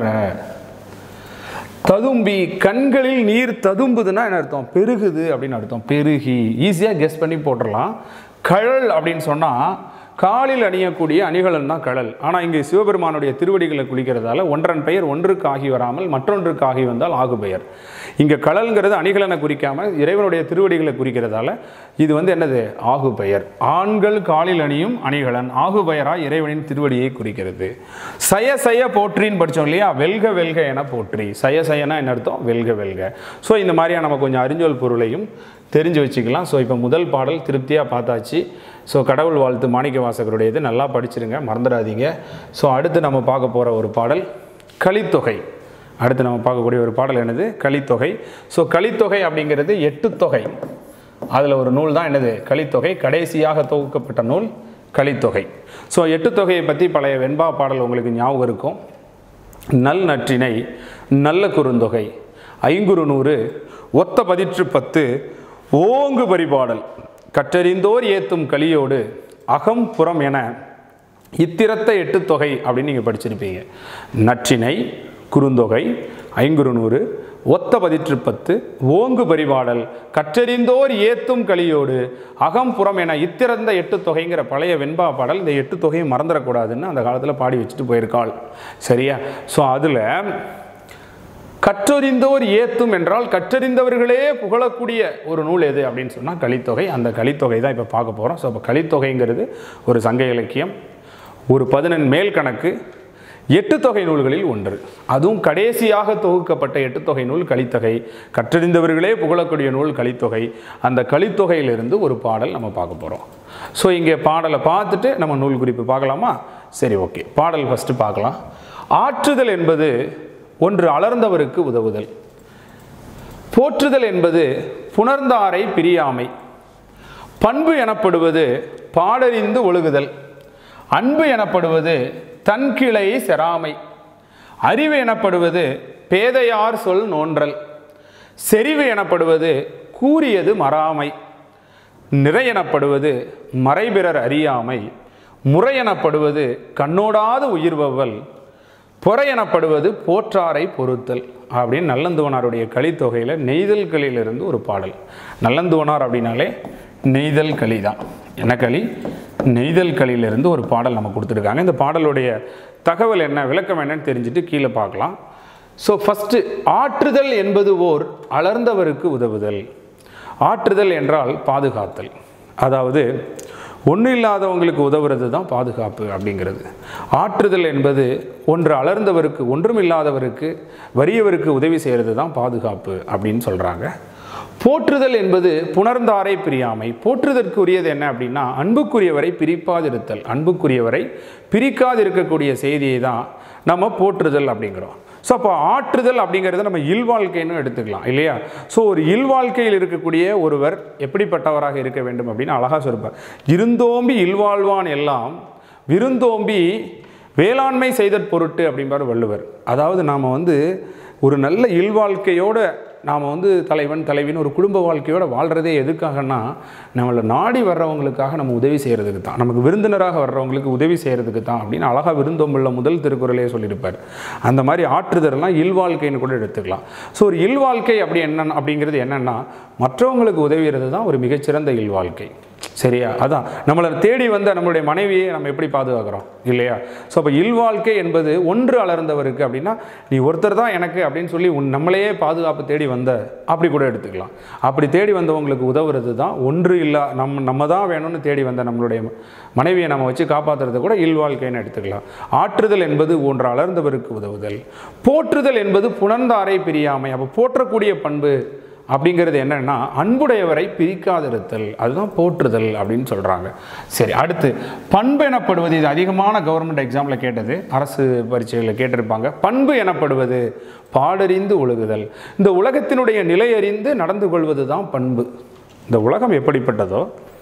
ததும்பி கண்களில் நீர் ததும்புதுன்னா என்ன அர்த்தம் பெருகுது அப்படின்னு அர்த்தம் பெருகி ஈஸியாக கெஸ் பண்ணி போட்டுடலாம் கழல் அப்படின்னு சொன்னால் காலில் அணியக்கூடிய அணிகலன் தான் கழல் ஆனால் இங்கே சிவபெருமானுடைய திருவடிகளை குளிக்கிறதால ஒன்றன் பெயர் ஒன்றுக்கு ஆகி வராமல் மற்றொன்றுக்கு ஆகி வந்தால் ஆகு பெயர் இங்கே கழல்ங்கிறது அணிகலனை குறிக்காமல் இறைவனுடைய திருவடிகளை குறிக்கிறதால இது வந்து என்னது ஆகு பெயர் ஆண்கள் காலில் அணியும் அணிகலன் ஆகு பெயராய் இறைவனின் திருவடியை குறிக்கிறது சய சய போற்றின்னு படித்தோம் இல்லையா வெல்க வெல்க என போற்றி சய சயனா என்ன அர்த்தம் வெல்க வெல்க ஸோ இந்த மாதிரியா நம்ம கொஞ்சம் அறிஞ்சொல் பொருளையும் தெரிஞ்சு வச்சுக்கலாம் ஸோ இப்போ முதல் பாடல் திருப்தியாக பார்த்தாச்சு ஸோ கடவுள் வாழ்த்து மாணிக்க வாசகருடையது நல்லா படிச்சிருங்க மறந்துடாதீங்க ஸோ அடுத்து நம்ம பார்க்க போகிற ஒரு பாடல் கலித்தொகை அடுத்து நம்ம பார்க்கக்கூடிய ஒரு பாடல் என்னது கலித்தொகை ஸோ கலித்தொகை அப்படிங்கிறது எட்டு தொகை அதில் ஒரு நூல் தான் என்னது கலித்தொகை கடைசியாக தொகுக்கப்பட்ட நூல் கலித்தொகை ஸோ எட்டு தொகையை பற்றி பழைய வெண்பா பாடல் உங்களுக்கு ஞாபகம் இருக்கும் நல் நற்றினை நல்ல குறுந்தொகை ஐங்குறு நூறு ஒத்த பதிற்று பத்து ஓங்கு பரிபாடல் கற்றறிந்தோர் ஏத்தும் கலியோடு அகம் புறம் என இத்திரத்த எட்டு தொகை அப்படின்னு நீங்கள் படிச்சிருப்பீங்க நற்றினை குறுந்தொகை ஐங்குறு நூறு ஒத்த பதிற்று பத்து ஓங்கு பரிபாடல் கற்றறிந்தோர் ஏத்தும் கலியோடு அகம் புறம் என இத்திறந்த எட்டு தொகைங்கிற பழைய வெண்பா பாடல் இந்த எட்டு தொகையை மறந்துடக்கூடாதுன்னு அந்த காலத்தில் பாடி வச்சுட்டு போயிருக்காள் சரியா ஸோ அதில் கற்றறிந்தோர் ஏத்தும் என்றால் கற்றறிந்தவர்களே புகழக்கூடிய ஒரு நூல் எது அப்படின்னு சொன்னால் கலித்தொகை அந்த கலித்தொகை தான் இப்போ பார்க்க போகிறோம் ஸோ இப்போ கலித்தொகைங்கிறது ஒரு சங்க இலக்கியம் ஒரு பதினெண் மேல் கணக்கு எட்டு தொகை நூல்களில் ஒன்று அதுவும் கடைசியாக தொகுக்கப்பட்ட எட்டு தொகை நூல் கலித்தொகை கற்றறிந்தவர்களே புகழக்கூடிய நூல் கலித்தொகை அந்த கலித்தொகையிலிருந்து ஒரு பாடல் நம்ம பார்க்க போகிறோம் ஸோ இங்கே பாடலை பார்த்துட்டு நம்ம நூல் குறிப்பு பார்க்கலாமா சரி ஓகே பாடல் ஃபஸ்ட்டு பார்க்கலாம் ஆற்றுதல் என்பது ஒன்று அலர்ந்தவருக்கு உதவுதல் போற்றுதல் என்பது புணர்ந்தாரை பிரியாமை பண்பு எனப்படுவது பாடறிந்து ஒழுகுதல் அன்பு எனப்படுவது தன்கிளை செராமை அறிவு எனப்படுவது பேதையார் சொல் நோன்றல் செறிவு எனப்படுவது கூறியது மறாமை நிறை எனப்படுவது மறைபிறர் அறியாமை முறை எனப்படுவது கண்ணோடாது உயிர்வவல் பொறை எனப்படுவது போற்றாரை பொறுத்தல் அப்படின்னு நல்லந்துவனாருடைய கலித்தொகையில் நெய்தல்களிலிருந்து ஒரு பாடல் நல்லந்துவனார் அப்படின்னாலே நெய்தல் களி தான் என்ன களி நெய்தல் களியிலிருந்து ஒரு பாடல் நம்ம கொடுத்துருக்காங்க இந்த பாடலுடைய தகவல் என்ன விளக்கம் என்னன்னு தெரிஞ்சுட்டு கீழே பார்க்கலாம் ஸோ ஃபஸ்ட்டு ஆற்றுதல் என்பது ஓர் அலர்ந்தவருக்கு உதவுதல் ஆற்றுதல் என்றால் பாதுகாத்தல் அதாவது ஒன்றும் இல்லாதவங்களுக்கு உதவுறது தான் பாதுகாப்பு அப்படிங்கிறது ஆற்றுதல் என்பது ஒன்று அலர்ந்தவருக்கு ஒன்றும் இல்லாதவருக்கு வறியவருக்கு உதவி செய்கிறது தான் பாதுகாப்பு அப்படின்னு சொல்கிறாங்க போற்றுதல் என்பது புணர்ந்தாரை பிரியாமை போற்றுதற்கு உரியது என்ன அப்படின்னா அன்புக்குரியவரை பிரிப்பாதிருத்தல் அன்புக்குரியவரை பிரிக்காதிருக்கக்கூடிய செய்தியை தான் நம்ம போற்றுதல் அப்படிங்கிறோம் ஸோ அப்போ ஆற்றுதல் அப்படிங்கிறத நம்ம இல்வாழ்க்கைன்னு எடுத்துக்கலாம் இல்லையா ஸோ ஒரு இல்வாழ்க்கையில் இருக்கக்கூடிய ஒருவர் எப்படிப்பட்டவராக இருக்க வேண்டும் அப்படின்னு அழகாக சொல்லிப்பார் இருந்தோம்பி இல்வாழ்வான் எல்லாம் விருந்தோம்பி வேளாண்மை செய்தற் பொருட்டு அப்படிம்பார் வள்ளுவர் அதாவது நாம் வந்து ஒரு நல்ல இல்வாழ்க்கையோட நாம் வந்து தலைவன் தலைவின்னு ஒரு குடும்ப வாழ்க்கையோட வாழ்கிறதே எதுக்காகன்னா நம்மளை நாடி வர்றவங்களுக்காக நம்ம உதவி செய்கிறதுக்கு தான் நமக்கு விருந்தினராக வர்றவங்களுக்கு உதவி செய்கிறதுக்கு தான் அப்படின்னு அழகாக விருந்தோம்புள்ள முதல் திருக்குறளே சொல்லியிருப்பார் அந்த மாதிரி ஆற்றுதல்லாம் இல்வாழ்க்கைன்னு கூட எடுத்துக்கலாம் ஸோ ஒரு இல்வாழ்க்கை அப்படி என்ன அப்படிங்கிறது என்னென்னா மற்றவங்களுக்கு உதவுகிறது தான் ஒரு மிகச்சிறந்த இல்வாழ்க்கை சரியா அதான் நம்மளை தேடி வந்த நம்மளுடைய மனைவியை நம்ம எப்படி பாதுகாக்கிறோம் இல்லையா ஸோ அப்போ இல்வாழ்க்கை என்பது ஒன்று அலர்ந்தவருக்கு அப்படின்னா நீ ஒருத்தர் தான் எனக்கு அப்படின்னு சொல்லி உன் நம்மளையே பாதுகாப்பு தேடி வந்த அப்படி கூட எடுத்துக்கலாம் அப்படி தேடி வந்தவங்களுக்கு உதவுறது தான் ஒன்று இல்லா நம்ம நம்ம தான் வேணும்னு தேடி வந்த நம்மளுடைய மனைவியை நம்ம வச்சு காப்பாற்றுறது கூட இல்வாழ்க்கைன்னு எடுத்துக்கலாம் ஆற்றுதல் என்பது ஒன்று அலர்ந்தவருக்கு உதவுதல் போற்றுதல் என்பது புணர்ந்தாரை பிரியாமை அப்போ போற்றக்கூடிய பண்பு அப்படிங்கிறது என்னன்னா அன்புடையவரை பிரிக்காதிருத்தல் அதுதான் போற்றுதல் அப்படின்னு சொல்கிறாங்க சரி அடுத்து பண்பு எனப்படுவது இது அதிகமான கவர்மெண்ட் எக்ஸாமில் கேட்டது அரசு பரீட்சைகளில் கேட்டிருப்பாங்க பண்பு எனப்படுவது பாடறிந்து ஒழுகுதல் இந்த உலகத்தினுடைய நிலையறிந்து நடந்து கொள்வது தான் பண்பு இந்த உலகம் எப்படிப்பட்டதோ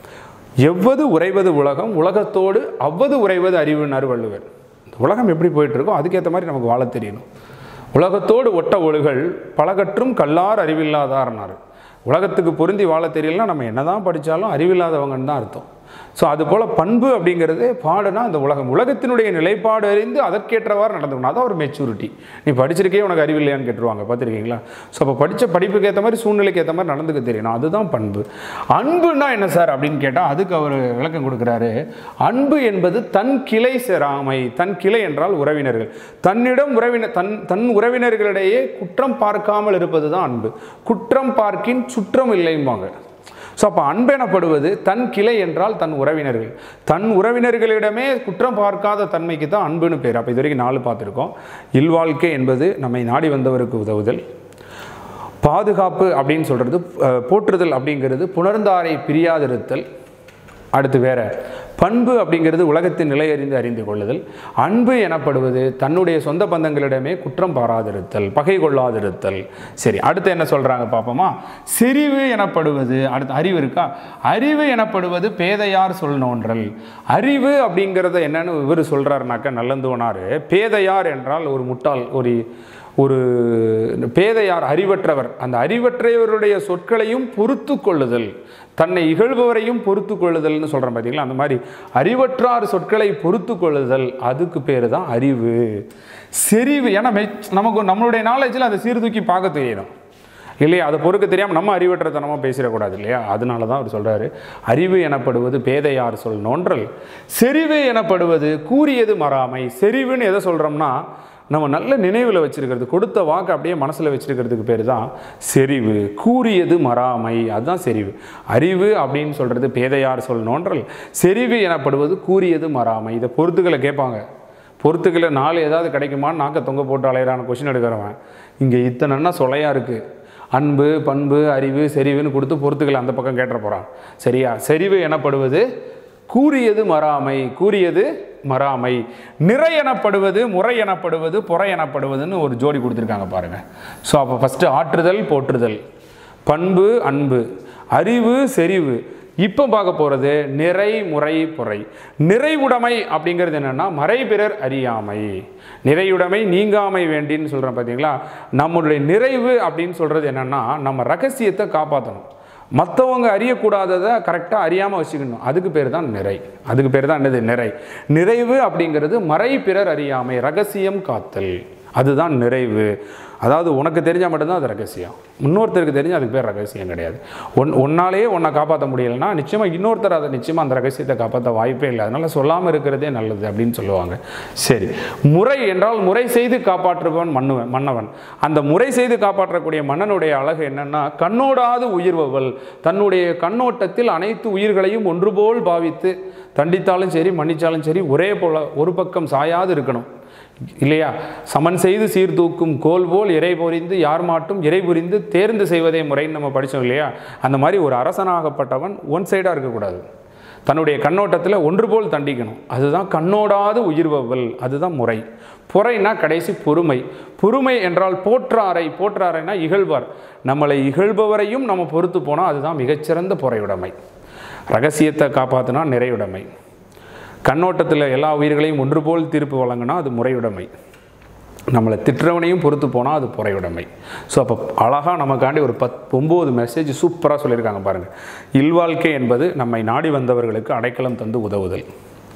எவ்வது உறைவது உலகம் உலகத்தோடு அவ்வது உறைவது அறிவுனார் வள்ளுவர் இந்த உலகம் எப்படி போயிட்டு இருக்கோ அதுக்கேற்ற மாதிரி நமக்கு வாழ தெரியணும் உலகத்தோடு ஒட்ட ஒழுகல் பலகற்றும் கல்லார் அறிவில்லாதார்னார் உலகத்துக்கு பொருந்தி வாழ தெரியலனா நம்ம என்னதான் படித்தாலும் அறிவில்லாதவங்கன்னு தான் அர்த்தம் ஸோ அதுபோல் பண்பு அப்படிங்கிறது பாடுனா இந்த உலகம் உலகத்தினுடைய நிலைப்பாடு அறிந்து அதற்கேற்றவாறு நடந்துக்கணும் அதான் ஒரு மெச்சூரிட்டி நீ படிச்சிருக்கே உனக்கு அறிவில்லையான்னு கேட்டுருவாங்க பார்த்துருக்கீங்களா ஸோ அப்போ படித்த படிப்புக்கு ஏற்ற மாதிரி சூழ்நிலைக்கு ஏற்ற மாதிரி நடந்துக்க தெரியணும் அதுதான் பண்பு அன்புன்னா என்ன சார் அப்படின்னு கேட்டால் அதுக்கு அவர் விளக்கம் கொடுக்குறாரு அன்பு என்பது தன் கிளை செராமை தன் கிளை என்றால் உறவினர்கள் தன்னிடம் உறவினர் தன் தன் உறவினர்களிடையே குற்றம் பார்க்காமல் இருப்பது தான் அன்பு குற்றம் பார்க்கின் சுற்றம் இல்லைம்பாங்க ஸோ அப்போ அன்பெனப்படுவது தன் கிளை என்றால் தன் உறவினர்கள் தன் உறவினர்களிடமே குற்றம் பார்க்காத தன்மைக்கு தான் அன்புன்னு பேர் அப்போ இது வரைக்கும் நாலு பார்த்துருக்கோம் இல்வாழ்க்கை என்பது நம்மை நாடி வந்தவருக்கு உதவுதல் பாதுகாப்பு அப்படின்னு சொல்கிறது போற்றுதல் அப்படிங்கிறது புணர்ந்தாரை பிரியாதிருத்தல் அடுத்து வேற பண்பு அப்படிங்கிறது உலகத்தின் நிலையறிந்து அறிந்து கொள்ளுதல் அன்பு எனப்படுவது தன்னுடைய சொந்த பந்தங்களிடமே குற்றம் பாராதிருத்தல் பகை கொள்ளாதிருத்தல் சரி அடுத்து என்ன சொல்றாங்க பார்ப்போமா செறிவு எனப்படுவது அடுத்து அறிவு இருக்கா அறிவு எனப்படுவது பேதையார் சொல் நோன்றல் அறிவு அப்படிங்கிறத என்னன்னு இவர் சொல்றாருனாக்கா நல்லந்துவனாரு பேதையார் என்றால் ஒரு முட்டாள் ஒரு ஒரு பேதையார் அறிவற்றவர் அந்த அறிவற்றையவருடைய சொற்களையும் பொறுத்து கொள்ளுதல் தன்னை இகழ்பவரையும் பொறுத்து கொள்ளுதல்னு சொல்கிறேன் பார்த்தீங்களா அந்த மாதிரி அறிவற்றார் சொற்களை பொறுத்து கொள்ளுதல் அதுக்கு பேர் தான் அறிவு செறிவு ஏன்னா மெச்- நமக்கு நம்மளுடைய நாலேஜில் அதை சீர்தூக்கி பார்க்க தெரியணும் இல்லையா அதை பொறுக்க தெரியாமல் நம்ம அறிவற்றத்தனமாக பேசிடக்கூடாது இல்லையா அதனால தான் அவர் சொல்கிறாரு அறிவு எனப்படுவது பேதையார் சொல் நோன்றல் செறிவு எனப்படுவது கூறியது மறாமை செறிவுன்னு எதை சொல்கிறோம்னா நம்ம நல்ல நினைவில் வச்சிருக்கிறது கொடுத்த வாக்கு அப்படியே மனசில் வச்சிருக்கிறதுக்கு பேர் தான் செறிவு கூறியது மறாமை அதுதான் செறிவு அறிவு அப்படின்னு சொல்கிறது பேதையார் சொல் நோன்றல் செறிவு எனப்படுவது கூறியது மறாமை இதை பொறுத்துக்களை கேட்பாங்க பொறுத்துக்களை நாலு ஏதாவது கிடைக்குமான்னு நாக்க தொங்க போட்டு அலையிறான கொஷின் எடுக்கிறவன் இங்கே இத்தனைன்னா சொலையாக இருக்குது அன்பு பண்பு அறிவு செறிவுன்னு கொடுத்து பொறுத்துக்களை அந்த பக்கம் கேட்டுற போகிறான் சரியா செறிவு எனப்படுவது கூறியது மறாமை கூறியது மறாமை நிறை எனப்படுவது முறை எனப்படுவது புறை எனப்படுவதுன்னு ஒரு ஜோடி கொடுத்துருக்காங்க பாருங்க ஸோ அப்போ ஃபஸ்ட்டு ஆற்றுதல் போற்றுதல் பண்பு அன்பு அறிவு செறிவு இப்போ பார்க்க போகிறது நிறை முறை பொறை நிறைவுடைமை அப்படிங்கிறது என்னென்னா மறை பிறர் அறியாமை நிறையுடைமை நீங்காமை வேண்டின்னு சொல்கிறோம் பார்த்தீங்களா நம்மளுடைய நிறைவு அப்படின்னு சொல்கிறது என்னென்னா நம்ம ரகசியத்தை காப்பாற்றணும் மற்றவங்க அறியக்கூடாததை கரெக்டாக அறியாமல் வச்சுக்கணும் அதுக்கு பேர் தான் நிறை அதுக்கு பேர் தான் என்னது நிறை நிறைவு அப்படிங்கிறது மறை பிறர் அறியாமை ரகசியம் காத்தல் அதுதான் நிறைவு அதாவது உனக்கு தெரிஞ்சால் மட்டும்தான் அது ரகசியம் இன்னொருத்தருக்கு தெரிஞ்சு அதுக்கு பேர் ரகசியம் கிடையாது ஒன் ஒன்னாலேயே உன்னை காப்பாற்ற முடியலைன்னா நிச்சயமாக இன்னொருத்தர் அதை நிச்சயமாக அந்த ரகசியத்தை காப்பாற்ற வாய்ப்பே இல்லை அதனால் சொல்லாமல் இருக்கிறதே நல்லது அப்படின்னு சொல்லுவாங்க சரி முறை என்றால் முறை செய்து காப்பாற்றுபவன் மன்னுவன் மன்னவன் அந்த முறை செய்து காப்பாற்றக்கூடிய மன்னனுடைய அழகு என்னன்னா கண்ணோடாது உயிர்வவள் தன்னுடைய கண்ணோட்டத்தில் அனைத்து உயிர்களையும் ஒன்றுபோல் பாவித்து தண்டித்தாலும் சரி மன்னிச்சாலும் சரி ஒரே போல ஒரு பக்கம் சாயாது இருக்கணும் இல்லையா சமன் செய்து சீர்தூக்கும் கோல் போல் இறை பொறிந்து யார் மாட்டும் இறை புரிந்து தேர்ந்து செய்வதே முறைன்னு நம்ம படித்தோம் இல்லையா அந்த மாதிரி ஒரு அரசனாகப்பட்டவன் ஒன் சைடாக இருக்கக்கூடாது தன்னுடைய கண்ணோட்டத்தில் ஒன்று போல் தண்டிக்கணும் அதுதான் கண்ணோடாது உயிர்வவல் அதுதான் முறை பொறைனா கடைசி பொறுமை பொறுமை என்றால் போற்றாரை போற்றாரைனா இகழ்வார் நம்மளை இகழ்பவரையும் நம்ம பொறுத்து போனால் அதுதான் மிகச்சிறந்த பொறையுடைமை ரகசியத்தை காப்பாற்றினா நிறையுடைமை கண்ணோட்டத்தில் எல்லா உயிர்களையும் ஒன்று போல் தீர்ப்பு வழங்கினா அது முறையுடைமை நம்மளை திட்டுறவனையும் பொறுத்து போனால் அது புறையுடைமை ஸோ அப்போ அழகாக நமக்காண்டி ஒரு பத் ஒம்பது மெசேஜ் சூப்பராக சொல்லியிருக்காங்க பாருங்கள் இல்வாழ்க்கை என்பது நம்மை நாடி வந்தவர்களுக்கு அடைக்கலம் தந்து உதவுதல்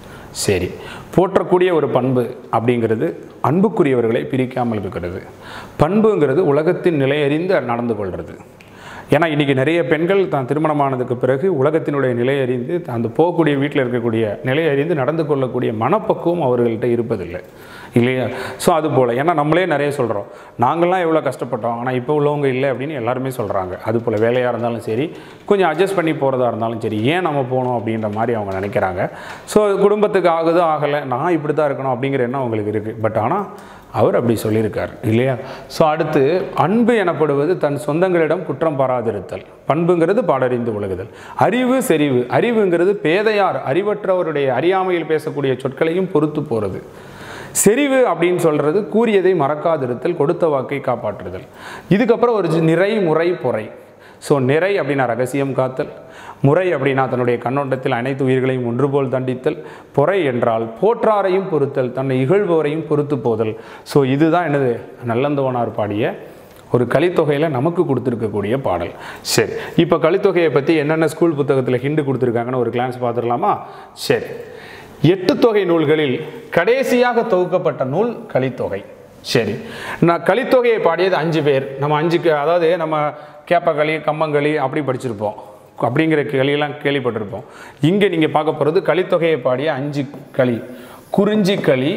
சரி போற்றக்கூடிய ஒரு பண்பு அப்படிங்கிறது அன்புக்குரியவர்களை பிரிக்காமல் இருக்கிறது பண்புங்கிறது உலகத்தின் நிலையறிந்து நடந்து கொள்வது ஏன்னா இன்றைக்கி நிறைய பெண்கள் தான் திருமணமானதுக்கு பிறகு உலகத்தினுடைய நிலை அறிந்து அந்த போகக்கூடிய வீட்டில் இருக்கக்கூடிய நிலை அறிந்து நடந்து கொள்ளக்கூடிய மனப்பக்குவம் அவர்கள்ட்ட இருப்பதில்லை இல்லையா ஸோ அது போல் ஏன்னா நம்மளே நிறைய சொல்கிறோம் நாங்கள்லாம் எவ்வளோ கஷ்டப்பட்டோம் ஆனால் இப்போ உள்ளவங்க இல்லை அப்படின்னு எல்லாருமே சொல்கிறாங்க அது போல் வேலையாக இருந்தாலும் சரி கொஞ்சம் அட்ஜஸ்ட் பண்ணி போகிறதா இருந்தாலும் சரி ஏன் நம்ம போகணும் அப்படின்ற மாதிரி அவங்க நினைக்கிறாங்க ஸோ குடும்பத்துக்கு ஆகுதோ ஆகலை நான் இப்படி தான் இருக்கணும் அப்படிங்கிற எண்ணம் அவங்களுக்கு இருக்குது பட் ஆனால் அவர் அப்படி சொல்லியிருக்கார் இல்லையா ஸோ அடுத்து அன்பு எனப்படுவது தன் சொந்தங்களிடம் குற்றம் பாராதிருத்தல் பண்புங்கிறது பாடறிந்து ஒழுகுதல் அறிவு செறிவு அறிவுங்கிறது பேதையார் அறிவற்றவருடைய அறியாமையில் பேசக்கூடிய சொற்களையும் பொறுத்து போகிறது செறிவு அப்படின்னு சொல்கிறது கூறியதை மறக்காதிருத்தல் கொடுத்த வாக்கை காப்பாற்றுதல் இதுக்கப்புறம் ஒரு ஜி- நிறை முறை பொறை ஸோ நிறை அப்படின்னா ரகசியம் காத்தல் முறை அப்படின்னா தன்னுடைய கண்ணோட்டத்தில் அனைத்து உயிர்களையும் ஒன்றுபோல் தண்டித்தல் பொறை என்றால் போற்றாரையும் பொறுத்தல் தன்னை இகழ்பவரையும் பொறுத்து போதல் ஸோ இதுதான் என்னது நல்லந்தவனார் பாடிய ஒரு கலித்தொகையில் நமக்கு கொடுத்துருக்கக்கூடிய பாடல் சரி இப்போ கலித்தொகையை பற்றி என்னென்ன ஸ்கூல் புத்தகத்தில் ஹிண்டு கொடுத்துருக்காங்கன்னு ஒரு கிளான்ஸ் பார்த்துடலாமா சரி எட்டு தொகை நூல்களில் கடைசியாக தொகுக்கப்பட்ட நூல் கலித்தொகை சரி நான் கலித்தொகையை பாடியது அஞ்சு பேர் நம்ம அஞ்சு க- அதாவது நம்ம கேப்பக்களி கம்மங்களி அப்படி படிச்சிருப்போம் அப்படிங்கிற களியெல்லாம் கேள்விப்பட்டிருப்போம் இங்கே நீங்கள் பார்க்க போகிறது கலித்தொகையை பாடிய அஞ்சு களி குறிஞ்சி களி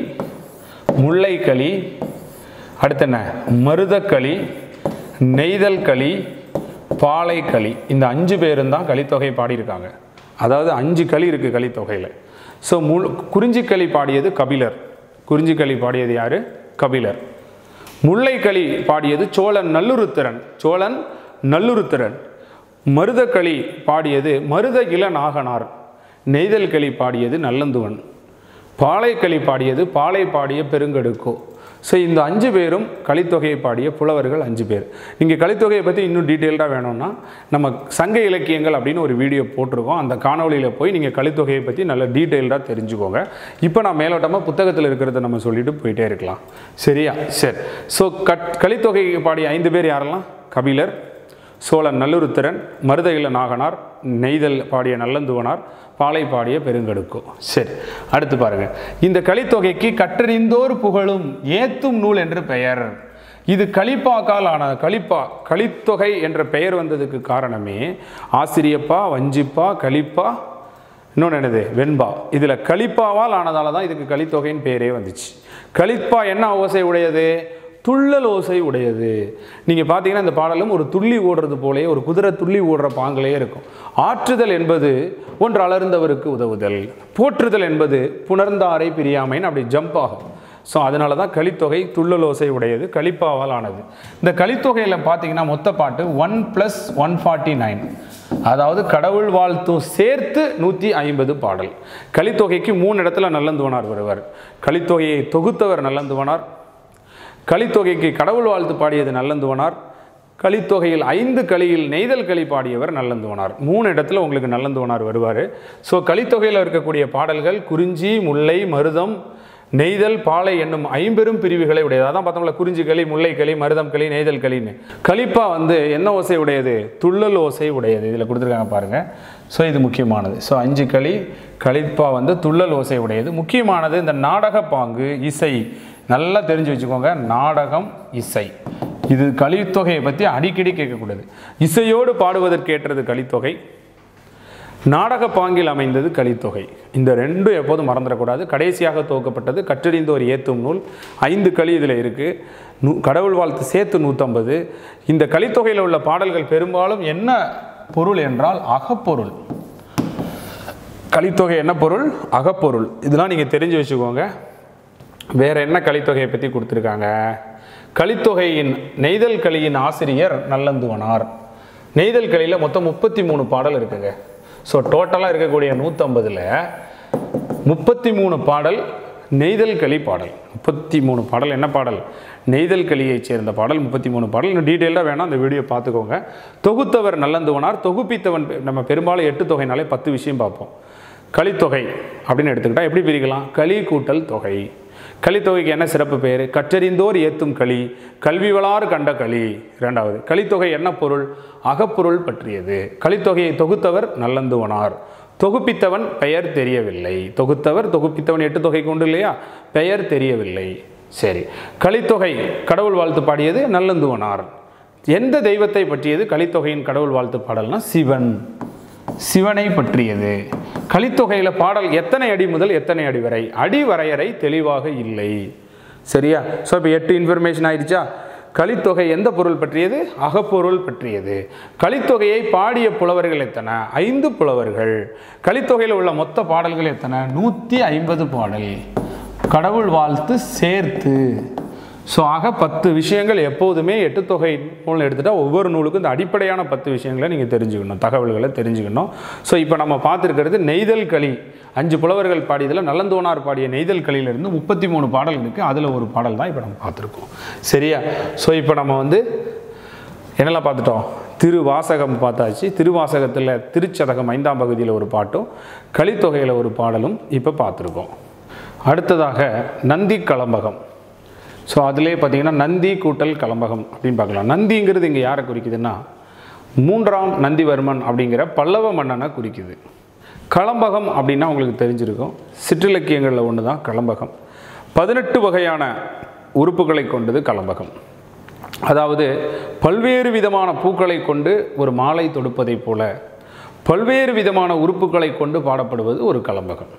முல்லை களி அடுத்து என்ன மருதக்களி நெய்தல் களி பாலை களி இந்த அஞ்சு பேரும் தான் கலித்தொகை பாடியிருக்காங்க அதாவது அஞ்சு களி இருக்குது கலித்தொகையில் ஸோ முள் குறிஞ்சிக்களி பாடியது கபிலர் குறிஞ்சிக்களி பாடியது யாரு கபிலர் முல்லைக்களி பாடியது சோழன் நல்லுருத்திரன் சோழன் நல்லுருத்திரன் மருதக்களி பாடியது மருத இள நாகனார் நெய்தல் களி பாடியது நல்லந்துவன் பாலைக்களி பாடியது பாலை பாடிய பெருங்கடுக்கோ ஸோ இந்த அஞ்சு பேரும் கலித்தொகையை பாடிய புலவர்கள் அஞ்சு பேர் நீங்கள் கலித்தொகையை பற்றி இன்னும் டீட்டெயில்டாக வேணும்னா நம்ம சங்க இலக்கியங்கள் அப்படின்னு ஒரு வீடியோ போட்டிருக்கோம் அந்த காணொளியில் போய் நீங்கள் கலித்தொகையை பற்றி நல்ல டீட்டெயில்டாக தெரிஞ்சுக்கோங்க இப்போ நான் மேலோட்டமாக புத்தகத்தில் இருக்கிறத நம்ம சொல்லிட்டு போயிட்டே இருக்கலாம் சரியா சரி ஸோ கட் கலித்தொகை பாடிய ஐந்து பேர் யாரெல்லாம் கபிலர் சோழன் நல்லுருத்திரன் மருதகில நாகனார் நெய்தல் பாடிய நல்லந்துவனார் பாலை பாடிய பெருங்கடுக்கோ சரி அடுத்து பாருங்க இந்த கலித்தொகைக்கு கற்றறிந்தோர் புகழும் ஏத்தும் நூல் என்று பெயர் இது கலிப்பாக்கால் ஆன கலிப்பா கலித்தொகை என்ற பெயர் வந்ததுக்கு காரணமே ஆசிரியப்பா வஞ்சிப்பா கலிப்பா இன்னொன்று என்னது வெண்பா இதில் கலிப்பாவால் ஆனதால தான் இதுக்கு கலித்தொகைன்னு பேரே வந்துச்சு கலிப்பா என்ன ஓசை உடையது துள்ளல் ஓசை உடையது நீங்கள் பார்த்தீங்கன்னா இந்த பாடலும் ஒரு துள்ளி ஓடுறது போலயே ஒரு குதிரை துள்ளி ஓடுற பாங்கிலே இருக்கும் ஆற்றுதல் என்பது ஒன்று அலர்ந்தவருக்கு உதவுதல் போற்றுதல் என்பது புணர்ந்தாரை பிரியாமைன்னு அப்படி ஜம்ப் ஆகும் ஸோ அதனால தான் கலித்தொகை துள்ளலோசை உடையது கலிப்பாவால் ஆனது இந்த கலித்தொகையில் பார்த்தீங்கன்னா மொத்த பாட்டு one plus one forty nine அதாவது கடவுள் வாழ்த்தும் சேர்த்து நூற்றி ஐம்பது பாடல் கலித்தொகைக்கு மூணு இடத்துல நல்லந்துவனார் வருவார் கலித்தொகையை தொகுத்தவர் நல்லந்துவனார் கலித்தொகைக்கு கடவுள் வாழ்த்து பாடியது நல்லந்துவனார் கலித்தொகையில் ஐந்து களியில் நெய்தல் களி பாடியவர் நல்லந்துவனார் மூணு இடத்துல உங்களுக்கு நல்லந்துவனார் வருவார் ஸோ கலித்தொகையில் இருக்கக்கூடிய பாடல்கள் குறிஞ்சி முல்லை மருதம் நெய்தல் பாலை என்னும் ஐம்பெரும் பிரிவுகளை உடையது அதான் பார்த்தோம்ல குறிஞ்சி களி முல்லை களி மருதம் களி நெய்தல் களின்னு கலிப்பா வந்து என்ன ஓசை உடையது துள்ளல் ஓசை உடையது இதில் கொடுத்துருக்காங்க பாருங்க ஸோ இது முக்கியமானது ஸோ அஞ்சு களி கலிப்பா வந்து துள்ளல் ஓசை உடையது முக்கியமானது இந்த நாடக பாங்கு இசை நல்லா தெரிஞ்சு வச்சுக்கோங்க நாடகம் இசை இது கலித்தொகையை பற்றி அடிக்கடி கேட்கக்கூடாது இசையோடு பாடுவதற்கேற்றது கலித்தொகை நாடக பாங்கில் அமைந்தது கலித்தொகை இந்த ரெண்டும் எப்போதும் மறந்துடக்கூடாது கடைசியாக துவக்கப்பட்டது கற்றறிந்தோர் ஏத்தும் நூல் ஐந்து களி இதில் இருக்குது நூ கடவுள் வாழ்த்து சேர்த்து நூற்றம்பது இந்த கலித்தொகையில் உள்ள பாடல்கள் பெரும்பாலும் என்ன பொருள் என்றால் அகப்பொருள் கலித்தொகை என்ன பொருள் அகப்பொருள் இதெல்லாம் நீங்கள் தெரிஞ்சு வச்சுக்கோங்க வேற என்ன கலித்தொகையை பற்றி கொடுத்துருக்காங்க கலித்தொகையின் நெய்தல் களியின் ஆசிரியர் நல்லந்துவனார் நெய்தல் களியில் மொத்தம் முப்பத்தி மூணு பாடல் இருக்குங்க ஸோ டோட்டலாக இருக்கக்கூடிய நூற்றம்பதில் முப்பத்தி மூணு பாடல் நெய்தல் களி பாடல் முப்பத்தி மூணு பாடல் என்ன பாடல் நெய்தல் களியைச் சேர்ந்த பாடல் முப்பத்தி மூணு பாடல் இன்னும் டீட்டெயிலாக வேணால் அந்த வீடியோ பார்த்துக்கோங்க தொகுத்தவர் நல்லந்துவனார் தொகுப்பித்தவன் பெ- நம்ம பெரும்பாலும் எட்டு தொகைனாலே பத்து விஷயம் பார்ப்போம் கலித்தொகை அப்படின்னு எடுத்துக்கிட்டால் எப்படி பிரிக்கலாம் களி கூட்டல் தொகை கலித்தொகைக்கு என்ன சிறப்பு பேர் கற்றறிந்தோர் ஏத்தும் களி கல்வி வளாறு கண்ட களி இரண்டாவது கலித்தொகை என்ன பொருள் அகப்பொருள் பற்றியது கலித்தொகையை தொகுத்தவர் நல்லந்துவனார் தொகுப்பித்தவன் பெயர் தெரியவில்லை தொகுத்தவர் தொகுப்பித்தவன் எட்டு தொகை கொண்டு இல்லையா பெயர் தெரியவில்லை சரி கலித்தொகை கடவுள் வாழ்த்து பாடியது நல்லந்துவனார் எந்த தெய்வத்தை பற்றியது கலித்தொகையின் கடவுள் வாழ்த்து பாடல்னா சிவன் சிவனை பற்றியது கலித்தொகையில் பாடல் எத்தனை அடி முதல் எத்தனை அடி வரை அடி வரையறை தெளிவாக இல்லை சரியா ஸோ இப்போ எட்டு இன்ஃபர்மேஷன் ஆயிடுச்சா கலித்தொகை எந்த பொருள் பற்றியது அகப்பொருள் பற்றியது கலித்தொகையை பாடிய புலவர்கள் எத்தனை ஐந்து புலவர்கள் கலித்தொகையில் உள்ள மொத்த பாடல்கள் எத்தனை நூற்றி ஐம்பது பாடல் கடவுள் வாழ்த்து சேர்த்து ஸோ ஆக பத்து விஷயங்கள் எப்போதுமே எட்டு தொகை நூல் எடுத்துட்டா ஒவ்வொரு நூலுக்கும் இந்த அடிப்படையான பத்து விஷயங்களை நீங்கள் தெரிஞ்சுக்கணும் தகவல்களை தெரிஞ்சுக்கணும் ஸோ இப்போ நம்ம பார்த்துருக்கிறது நெய்தல் களி அஞ்சு புலவர்கள் பாடியதில் நல்லந்தோனார் பாடிய நெய்தல் களியிலிருந்து முப்பத்தி மூணு பாடல் இருக்குது அதில் ஒரு பாடல் தான் இப்போ நம்ம பார்த்துருக்கோம் சரியா ஸோ இப்போ நம்ம வந்து என்னெல்லாம் பார்த்துட்டோம் திருவாசகம் பார்த்தாச்சு திருவாசகத்தில் திருச்சதகம் ஐந்தாம் பகுதியில் ஒரு பாட்டும் கலித்தொகையில் ஒரு பாடலும் இப்போ பார்த்துருக்கோம் அடுத்ததாக நந்தி கலம்பகம் ஸோ அதிலே பார்த்தீங்கன்னா நந்தி கூட்டல் கலம்பகம் அப்படின்னு பார்க்கலாம் நந்திங்கிறது இங்கே யாரை குறிக்குதுன்னா மூன்றாம் நந்திவர்மன் அப்படிங்கிற பல்லவ மன்னனை குறிக்குது கலம்பகம் அப்படின்னா உங்களுக்கு தெரிஞ்சிருக்கும் சிற்றிலக்கியங்களில் ஒன்று தான் கலம்பகம் பதினெட்டு வகையான உறுப்புகளை கொண்டது கலம்பகம் அதாவது பல்வேறு விதமான பூக்களை கொண்டு ஒரு மாலை தொடுப்பதைப் போல பல்வேறு விதமான உறுப்புகளை கொண்டு பாடப்படுவது ஒரு கலம்பகம்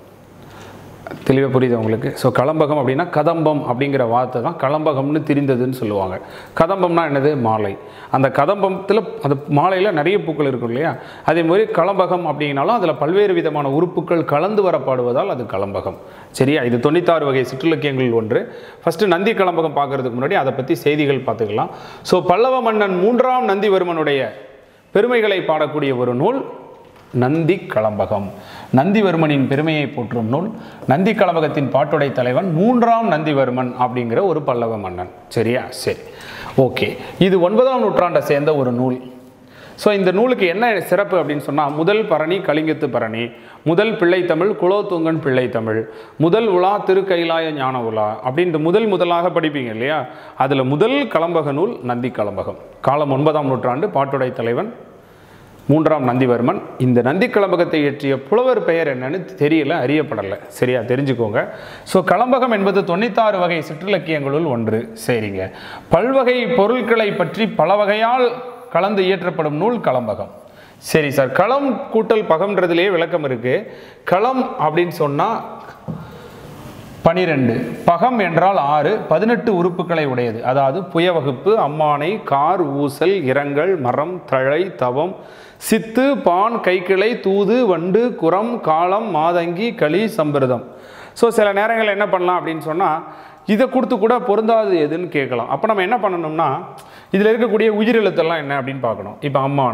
தெளிவாக புரியுது உங்களுக்கு ஸோ கலம்பகம் அப்படின்னா கதம்பம் அப்படிங்கிற வார்த்தை தான் கலம்பகம்னு திரிந்ததுன்னு சொல்லுவாங்க கதம்பம்னா என்னது மாலை அந்த கதம்பத்தில் அந்த மாலையில் நிறைய பூக்கள் இருக்கும் இல்லையா அதே மாதிரி கலம்பகம் அப்படின்னாலும் அதில் பல்வேறு விதமான உறுப்புகள் கலந்து வர பாடுவதால் அது கலம்பகம் சரியா இது தொண்ணூத்தாறு வகை சிற்றிலக்கியங்கள் ஒன்று ஃபஸ்ட்டு நந்தி கலம்பகம் பார்க்கறதுக்கு முன்னாடி அதை பற்றி செய்திகள் பார்த்துக்கலாம் ஸோ பல்லவ மன்னன் மூன்றாம் நந்திவர்மனுடைய பெருமைகளை பாடக்கூடிய ஒரு நூல் நந்தி கலம்பகம் நந்திவர்மனின் பெருமையை போற்றும் நூல் நந்தி கலம்பகத்தின் பாட்டுடை தலைவன் மூன்றாம் நந்திவர்மன் அப்படிங்கிற ஒரு பல்லவ மன்னன் சரியா சரி ஓகே இது ஒன்பதாம் நூற்றாண்டை சேர்ந்த ஒரு நூல் ஸோ இந்த நூலுக்கு என்ன சிறப்பு அப்படின்னு சொன்னால் முதல் பரணி கலிங்கத்து பரணி முதல் பிள்ளைத்தமிழ் குலோத்துங்கன் பிள்ளைத்தமிழ் முதல் உலா திருக்கைலாய ஞான உலா அப்படின்ட்டு முதல் முதலாக படிப்பீங்க இல்லையா அதில் முதல் கலம்பக நூல் நந்தி கலம்பகம் காலம் ஒன்பதாம் நூற்றாண்டு பாட்டுடை தலைவன் மூன்றாம் நந்திவர்மன் இந்த நந்தி கலம்பகத்தை இயற்றிய புலவர் பெயர் என்னன்னு தெரியல அறியப்படலை சரியா தெரிஞ்சுக்கோங்க ஸோ கலம்பகம் என்பது தொண்ணூத்தாறு வகை சிற்றிலக்கியங்களுள் ஒன்று சரிங்க பல்வகை பொருட்களை பற்றி பல வகையால் கலந்து இயற்றப்படும் நூல் கலம்பகம் சரி சார் களம் கூட்டல் பகம்ன்றதுலேயே விளக்கம் இருக்கு களம் அப்படின்னு சொன்னால் பனிரெண்டு பகம் என்றால் ஆறு பதினெட்டு உறுப்புகளை உடையது அதாவது புயவகுப்பு அம்மானை கார் ஊசல் இரங்கல் மரம் தழை தவம் சித்து பான் கைக்கிளை தூது வண்டு குரம் காலம் மாதங்கி களி சம்பிரதம் ஸோ சில நேரங்கள் என்ன பண்ணலாம் அப்படின்னு சொன்னால் இதை கொடுத்து கூட பொருந்தாது எதுன்னு கேட்கலாம் அப்போ நம்ம என்ன பண்ணணும்னா இதில் இருக்கக்கூடிய உயிரெழுத்தெல்லாம் என்ன அப்படின்னு பார்க்கணும் இப்போ அம்மானை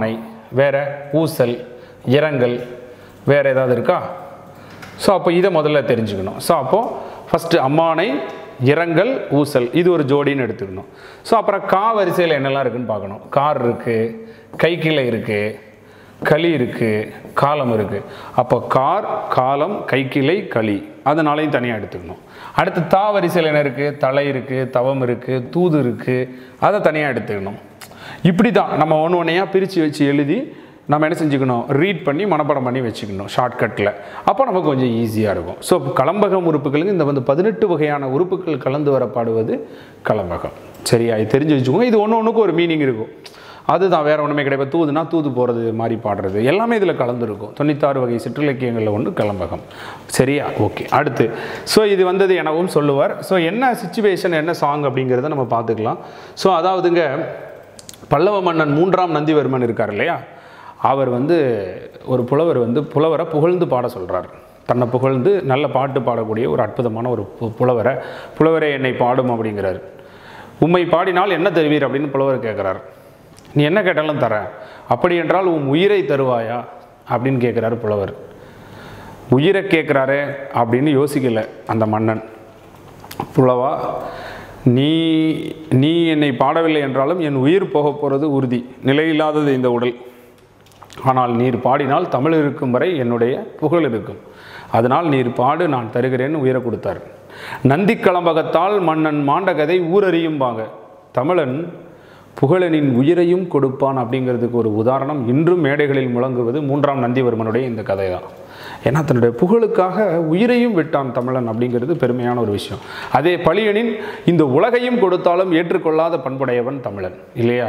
வேற ஊசல் இரங்கல் வேற ஏதாவது இருக்கா ஸோ அப்போ இதை முதல்ல தெரிஞ்சுக்கணும் ஸோ அப்போது ஃபஸ்ட்டு அம்மானை இரங்கல் ஊசல் இது ஒரு ஜோடின்னு எடுத்துக்கணும் ஸோ அப்புறம் கா வரிசையில் என்னெல்லாம் இருக்குன்னு பார்க்கணும் கார் இருக்குது கைக்கிளை இருக்குது களி இருக்குது காலம் இருக்குது அப்போ கார் காலம் கைக்கிளை களி அதனாலையும் தனியாக எடுத்துக்கணும் அடுத்து தா வரிசையில் என்ன இருக்குது தலை இருக்குது தவம் இருக்குது தூது இருக்குது அதை தனியாக எடுத்துக்கணும் இப்படி தான் நம்ம ஒன்று ஒன்றையாக பிரித்து வச்சு எழுதி நம்ம என்ன செஞ்சுக்கணும் ரீட் பண்ணி மனப்பாடம் பண்ணி வச்சுக்கணும் ஷார்ட்கட்டில் அப்போ நமக்கு கொஞ்சம் ஈஸியாக இருக்கும் ஸோ கலம்பகம் உறுப்புகளுக்கு இந்த வந்து பதினெட்டு வகையான உறுப்புகள் கலந்து வர பாடுவது கலம்பகம் சரியா இது தெரிஞ்சு வச்சுக்கோங்க இது ஒன்று ஒன்றுக்கு ஒரு மீனிங் இருக்கும் அதுதான் வேற ஒன்றுமே கிடையாது தூதுனா தூது போகிறது மாதிரி பாடுறது எல்லாமே இதில் கலந்துருக்கும் தொண்ணூத்தாறு வகை சிற்றிலக்கியங்களில் ஒன்று கலம்பகம் சரியா ஓகே அடுத்து ஸோ இது வந்தது எனவும் சொல்லுவார் ஸோ என்ன சுச்சுவேஷன் என்ன சாங் அப்படிங்கிறத நம்ம பார்த்துக்கலாம் ஸோ அதாவதுங்க பல்லவ மன்னன் மூன்றாம் நந்திவர்மன் இருக்கார் இல்லையா அவர் வந்து ஒரு புலவர் வந்து புலவரை புகழ்ந்து பாட சொல்கிறார் தன்னை புகழ்ந்து நல்ல பாட்டு பாடக்கூடிய ஒரு அற்புதமான ஒரு பு- புலவரை புலவரே என்னை பாடும் அப்படிங்கிறார் உம்மை பாடினால் என்ன தருவீர் அப்படின்னு புலவர் கேட்குறார் நீ என்ன கேட்டாலும் தரேன் அப்படி என்றால் உன் உயிரை தருவாயா அப்படின்னு கேட்குறாரு புலவர் உயிரை கேட்குறாரே அப்படின்னு யோசிக்கல அந்த மன்னன் புலவா நீ நீ என்னை பாடவில்லை என்றாலும் என் உயிர் போக போகிறது உறுதி நிலையில்லாதது இந்த உடல் ஆனால் நீர் பாடினால் தமிழ் இருக்கும் வரை என்னுடைய புகழ் இருக்கும் அதனால் நீர் பாடு நான் தருகிறேன்னு உயிரை கொடுத்தார் நந்தி கலம்பகத்தால் மன்னன் மாண்ட கதை ஊரறியும்பாங்க தமிழன் புகழனின் உயிரையும் கொடுப்பான் அப்படிங்கிறதுக்கு ஒரு உதாரணம் இன்றும் மேடைகளில் முழங்குவது மூன்றாம் நந்திவர்மனுடைய இந்த கதை தான் ஏன்னா தன்னுடைய புகழுக்காக உயிரையும் விட்டான் தமிழன் அப்படிங்கிறது பெருமையான ஒரு விஷயம் அதே பழியனின் இந்த உலகையும் கொடுத்தாலும் ஏற்றுக்கொள்ளாத பண்புடையவன் தமிழன் இல்லையா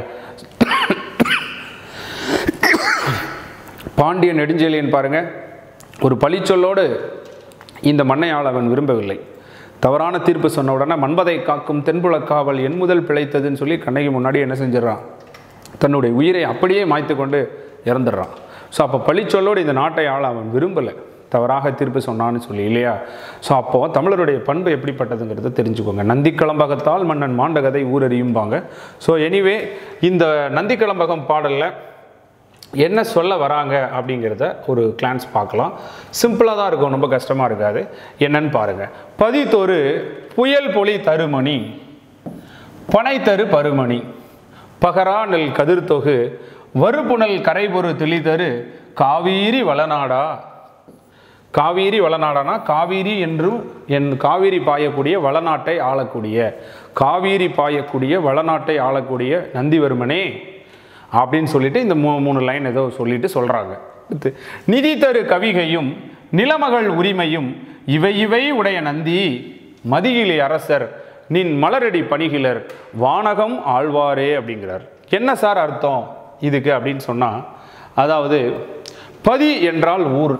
பாண்டிய நெடுஞ்செழியன் பாருங்க ஒரு பழிச்சொல்லோடு இந்த மண்ணை ஆள அவன் விரும்பவில்லை தவறான தீர்ப்பு சொன்ன உடனே மண்பதை காக்கும் தென்புலக் காவல் என் முதல் பிழைத்ததுன்னு சொல்லி கண்ணகி முன்னாடி என்ன செஞ்சிடறான் தன்னுடைய உயிரை அப்படியே மாய்த்து கொண்டு இறந்துடுறான் ஸோ அப்போ பழிச்சொல்லோடு இந்த நாட்டை ஆள அவன் விரும்பலை தவறாக தீர்ப்பு சொன்னான்னு சொல்லி இல்லையா ஸோ அப்போது தமிழருடைய பண்பு எப்படிப்பட்டதுங்கிறத தெரிஞ்சுக்கோங்க நந்தி கலம்பகத்தால் மன்னன் மாண்டகதை ஊரறியும்பாங்க ஸோ எனிவே இந்த நந்தி கலம்பகம் பாடலில் என்ன சொல்ல வராங்க அப்படிங்கிறத ஒரு கிளான்ஸ் பார்க்கலாம் சிம்பிளாக தான் இருக்கும் ரொம்ப கஷ்டமாக இருக்காது என்னன்னு பாருங்கள் பதித்தொரு புயல் பொலி தருமணி பனை தரு பருமணி பகரா நெல் கதிர்தொகு வறுபுணல் கரைபொரு தெளிதரு காவீரி வளநாடா காவேரி வளநாடானா காவேரி என்றும் என் காவேரி பாயக்கூடிய வளநாட்டை ஆளக்கூடிய காவேரி பாயக்கூடிய வளநாட்டை ஆளக்கூடிய நந்திவர்மனே அப்படின்னு சொல்லிட்டு இந்த மூ மூணு லைன் ஏதோ சொல்லிட்டு சொல்கிறாங்க அடுத்து, நிதி தரு கவிகையும் நிலமகள் உரிமையும் இவை இவை உடைய நந்தி மதியிலே அரசர் நின் மலரடி பணிகிலர் வானகம் ஆழ்வாரே அப்படிங்கிறார் என்ன சார் அர்த்தம் இதுக்கு அப்படின்னு சொன்னால் அதாவது பதி என்றால் ஊர்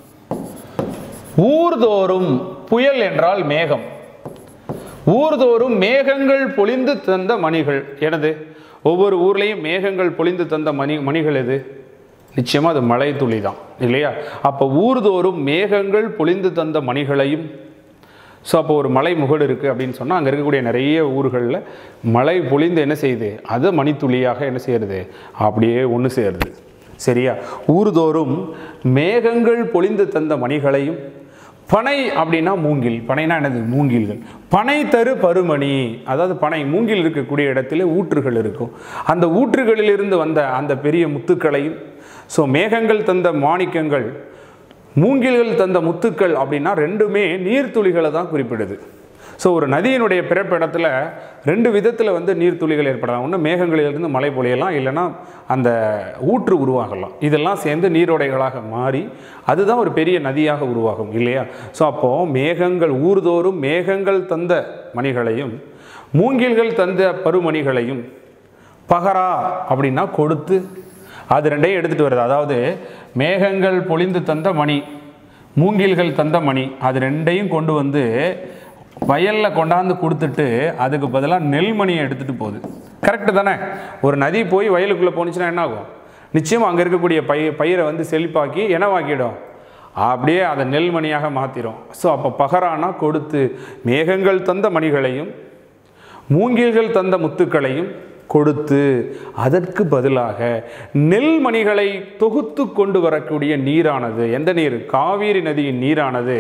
ஊர்தோறும் புயல் என்றால் மேகம் ஊர்தோறும் மேகங்கள் பொழிந்து தந்த மணிகள் எனது ஒவ்வொரு ஊர்லேயும் மேகங்கள் பொழிந்து தந்த மணி மணிகள் எது நிச்சயமாக அது மழை துளி தான் இல்லையா அப்போ ஊர்தோறும் மேகங்கள் பொழிந்து தந்த மணிகளையும் ஸோ அப்போ ஒரு மலை முகடு இருக்குது அப்படின்னு சொன்னால் அங்கே இருக்கக்கூடிய நிறைய ஊர்களில் மழை பொழிந்து என்ன செய்யுது அது மணித்துளியாக என்ன செய்யறது அப்படியே ஒன்று சேருது சரியா ஊர்தோறும் மேகங்கள் பொழிந்து தந்த மணிகளையும் பனை அப்படின்னா மூங்கில் பனைனா என்னது மூங்கில்கள் பனை தரு பருமணி அதாவது பனை மூங்கில் இருக்கக்கூடிய இடத்துல ஊற்றுகள் இருக்கும் அந்த ஊற்றுகளிலிருந்து வந்த அந்த பெரிய முத்துக்களையும் ஸோ மேகங்கள் தந்த மாணிக்கங்கள் மூங்கில்கள் தந்த முத்துக்கள் அப்படின்னா ரெண்டுமே நீர்த்துளிகளை தான் குறிப்பிடுது ஸோ ஒரு நதியினுடைய பிறப்பிடத்தில் ரெண்டு விதத்தில் வந்து நீர்த்துளிகள் ஏற்படலாம் ஒன்று மேகங்களிலிருந்து மழை பொழியலாம் இல்லைன்னா அந்த ஊற்று உருவாகலாம் இதெல்லாம் சேர்ந்து நீரோடைகளாக மாறி அதுதான் ஒரு பெரிய நதியாக உருவாகும் இல்லையா ஸோ அப்போது மேகங்கள் ஊர்தோறும் மேகங்கள் தந்த மணிகளையும் மூங்கில்கள் தந்த பருமணிகளையும் பகரா அப்படின்னா கொடுத்து அது ரெண்டையும் எடுத்துகிட்டு வருது அதாவது மேகங்கள் பொழிந்து தந்த மணி மூங்கில்கள் தந்த மணி அது ரெண்டையும் கொண்டு வந்து வயலில் கொண்டாந்து கொடுத்துட்டு அதுக்கு பதிலாக நெல்மணியை எடுத்துகிட்டு போகுது கரெக்டு தானே ஒரு நதி போய் வயலுக்குள்ளே போணுச்சுன்னா என்ன ஆகும் நிச்சயமாக அங்கே இருக்கக்கூடிய பயிர் பயிரை வந்து செழிப்பாக்கி என்னவாக்கிடும் அப்படியே அதை நெல்மணியாக மாற்றிடும் ஸோ அப்போ பகரானா கொடுத்து மேகங்கள் தந்த மணிகளையும் மூங்கில்கள் தந்த முத்துக்களையும் கொடுத்து அதற்கு பதிலாக நெல்மணிகளை தொகுத்து கொண்டு வரக்கூடிய நீரானது எந்த நீர் காவிரி நதியின் நீரானது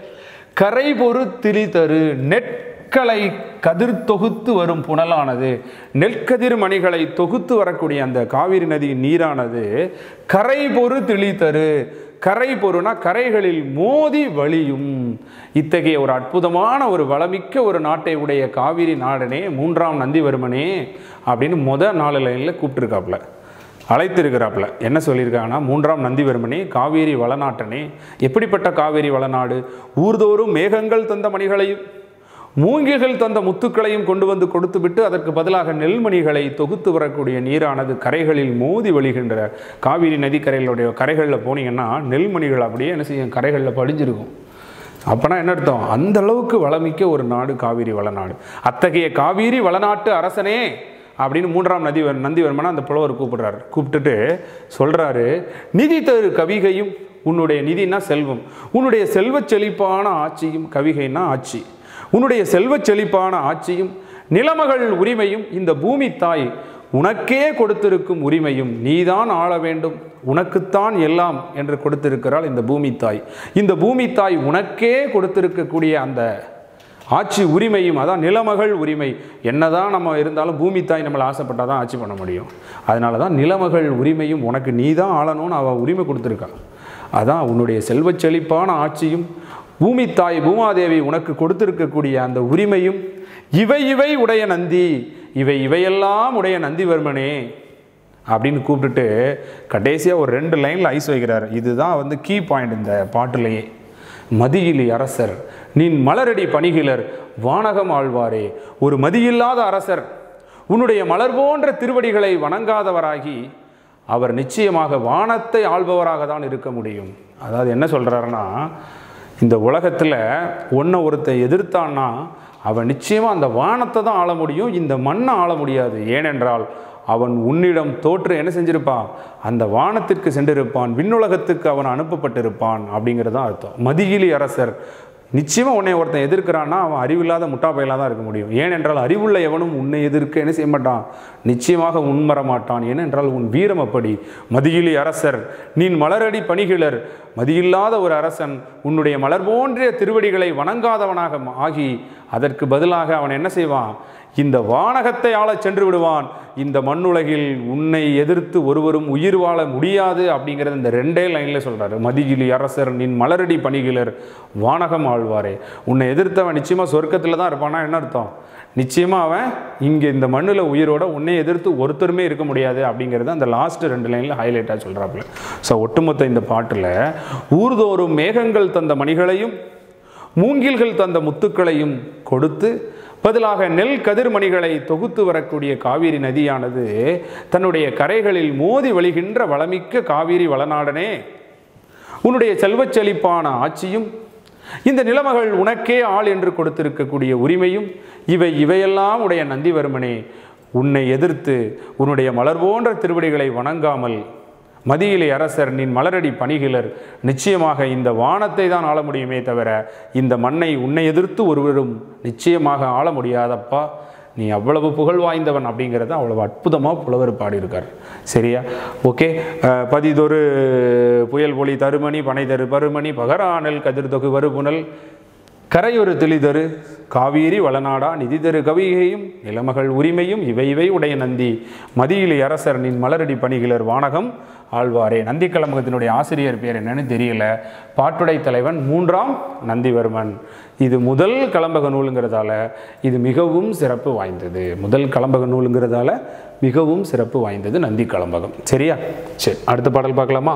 கரை பொறு திரி தரு நெற்களை கதிர் தொகுத்து வரும் புனலானது நெற்கதிர் மணிகளை தொகுத்து வரக்கூடிய அந்த காவிரி நதியின் நீரானது கரை பொறு திளித்தரு கரை பொருனா கரைகளில் மோதி வழியும் இத்தகைய ஒரு அற்புதமான ஒரு வளமிக்க ஒரு நாட்டை உடைய காவிரி நாடனே மூன்றாம் நந்திவர்மனே அப்படின்னு முத நாலு லைனில் கூப்பிட்டுருக்காப்புல அழைத்திருக்கிறாப்புல என்ன சொல்லியிருக்காங்கன்னா மூன்றாம் நந்திவர்மனே காவேரி வளநாட்டனே எப்படிப்பட்ட காவேரி வளநாடு ஊர்தோறும் மேகங்கள் தந்த மணிகளையும் மூங்கில்கள் தந்த முத்துக்களையும் கொண்டு வந்து கொடுத்துவிட்டு அதற்கு பதிலாக நெல்மணிகளை தொகுத்து வரக்கூடிய நீரானது கரைகளில் மோதி வழிகின்ற காவிரி நதிக்கரைகளுடைய கரைகளில் போனீங்கன்னா நெல்மணிகள் அப்படியே என்ன செய்யும் கரைகளில் படிஞ்சிருக்கும் அப்போனா என்ன அர்த்தம் அந்த அளவுக்கு வளமிக்க ஒரு நாடு காவிரி வளநாடு அத்தகைய காவிரி வளநாட்டு அரசனே அப்படின்னு மூன்றாம் நதி நந்திவர்மனை அந்த புலவர் கூப்பிடுறாரு கூப்பிட்டுட்டு சொல்றாரு நிதி தரு கவிகையும் உன்னுடைய நிதினா செல்வம் உன்னுடைய செல்வச் செழிப்பான ஆட்சியும் கவிகைனா ஆட்சி உன்னுடைய செல்வச் செழிப்பான ஆட்சியும் நிலமகள் உரிமையும் இந்த பூமி தாய் உனக்கே கொடுத்திருக்கும் உரிமையும் நீதான் ஆள வேண்டும் உனக்குத்தான் எல்லாம் என்று கொடுத்திருக்கிறாள் இந்த பூமி தாய் இந்த பூமி தாய் உனக்கே கொடுத்திருக்கக்கூடிய அந்த ஆட்சி உரிமையும் அதான் நிலமகள் உரிமை என்னதான் நம்ம இருந்தாலும் பூமி தாய் நம்மளை ஆசைப்பட்டால் தான் ஆட்சி பண்ண முடியும் அதனால தான் நிலமகள் உரிமையும் உனக்கு நீ தான் ஆளணும்னு அவள் உரிமை கொடுத்துருக்கா அதான் உன்னுடைய செல்வச் செழிப்பான ஆட்சியும் பூமி தாய் பூமாதேவி உனக்கு கொடுத்திருக்கக்கூடிய அந்த உரிமையும் இவை இவை உடைய நந்தி இவை இவையெல்லாம் உடைய நந்திவர்மனே அப்படின்னு கூப்பிட்டுட்டு கடைசியாக ஒரு ரெண்டு லைனில் ஐஸ் வைக்கிறார் இதுதான் வந்து கீ பாயிண்ட் இந்த பாட்டுலேயே மதியிலி அரசர் நின் மலரடி பணிகிலர் வானகம் ஆழ்வாரே ஒரு மதியில்லாத அரசர் உன்னுடைய மலர் போன்ற திருவடிகளை வணங்காதவராகி அவர் நிச்சயமாக வானத்தை ஆள்பவராக தான் இருக்க முடியும் அதாவது என்ன சொல்கிறாருன்னா இந்த உலகத்தில் ஒன்றை ஒருத்தன் எதிர்த்தான்னா அவன் நிச்சயமாக அந்த வானத்தை தான் ஆள முடியும் இந்த மண்ணை ஆள முடியாது ஏனென்றால் அவன் உன்னிடம் தோற்று என்ன செஞ்சிருப்பான் அந்த வானத்திற்கு சென்றிருப்பான் விண்ணுலகத்துக்கு அவன் அனுப்பப்பட்டிருப்பான் அப்படிங்கிறது தான் அர்த்தம் மதியிலி அரசர் நிச்சயமாக உன்னை ஒருத்தன் எதிர்க்கிறான்னா அவன் அறிவில்லாத முட்டாப்பையிலாக தான் இருக்க முடியும் ஏனென்றால் அறிவுள்ள எவனும் உன்னை எதிர்க்க என்ன செய்ய மாட்டான் நிச்சயமாக உண்மர மாட்டான் ஏனென்றால் உன் வீரம் அப்படி மதியிலி அரசர் நீன் மலரடி பணிகிலர் மதியில்லாத ஒரு அரசன் உன்னுடைய மலர் போன்ற திருவடிகளை வணங்காதவனாக ஆகி அதற்கு பதிலாக அவன் என்ன செய்வான் இந்த வானகத்தை ஆளச் சென்று விடுவான் இந்த மண்ணுலகில் உன்னை எதிர்த்து ஒருவரும் உயிர் வாழ முடியாது அப்படிங்கிறது இந்த ரெண்டே லைனில் சொல்கிறாரு மதிகிலி அரசர் நின் மலரடி பணிகிலர் வானகம் ஆழ்வாரே உன்னை எதிர்த்தவன் நிச்சயமாக சொர்க்கத்தில் தான் இருப்பானா என்ன அர்த்தம் நிச்சயமாக அவன் இங்கே இந்த மண்ணில் உயிரோட உன்னை எதிர்த்து ஒருத்தருமே இருக்க முடியாது அப்படிங்கிறது அந்த லாஸ்ட் ரெண்டு லைனில் ஹைலைட்டாக சொல்கிறாப்புல ஸோ ஒட்டுமொத்த இந்த பாட்டில் ஊர்தோறும் மேகங்கள் தந்த மணிகளையும் மூங்கில்கள் தந்த முத்துக்களையும் கொடுத்து பதிலாக நெல் கதிர்மணிகளை தொகுத்து வரக்கூடிய காவிரி நதியானது தன்னுடைய கரைகளில் மோதி வழிகின்ற வளமிக்க காவிரி வளநாடனே உன்னுடைய செல்வச் செழிப்பான ஆட்சியும் இந்த நிலமகள் உனக்கே ஆள் என்று கொடுத்திருக்கக்கூடிய உரிமையும் இவை இவையெல்லாம் உடைய நந்திவர்மனே உன்னை எதிர்த்து உன்னுடைய மலர் போன்ற திருவடிகளை வணங்காமல் மதியிலே அரசர் நின் மலரடி பணிகிலர் நிச்சயமாக இந்த வானத்தை தான் ஆள முடியுமே தவிர இந்த மண்ணை உன்னை எதிர்த்து ஒருவரும் நிச்சயமாக ஆள முடியாதப்பா நீ அவ்வளவு புகழ் வாய்ந்தவன் அப்படிங்கிறத அவ்வளவு அற்புதமாக புலவர் பாடியிருக்கார் சரியா ஓகே அஹ், பதிதொரு புயல் ஒளி தருமணி பனை தரு பருமணி பகரானல் கதிர்தொகு வருபுனல் கரையொரு தெளிதரு காவேரி வளநாடா நிதிதரு கவிகையும் நிலமகள் உரிமையும் இவை இவை உடைய நந்தி மதியிலி அரசர் நின் மலரடி பணிகிலர் வானகம் ஆழ்வாரே நந்தி கலம்பகத்தினுடைய ஆசிரியர் பேர் என்னன்னு தெரியல பாட்டுடை தலைவன் மூன்றாம் நந்திவர்மன் இது முதல் கலம்பக நூலுங்கிறதால இது மிகவும் சிறப்பு வாய்ந்தது முதல் கலம்பக நூலுங்கிறதால மிகவும் சிறப்பு வாய்ந்தது நந்தி கலம்பகம் சரியா சரி அடுத்த பாடல் பார்க்கலாமா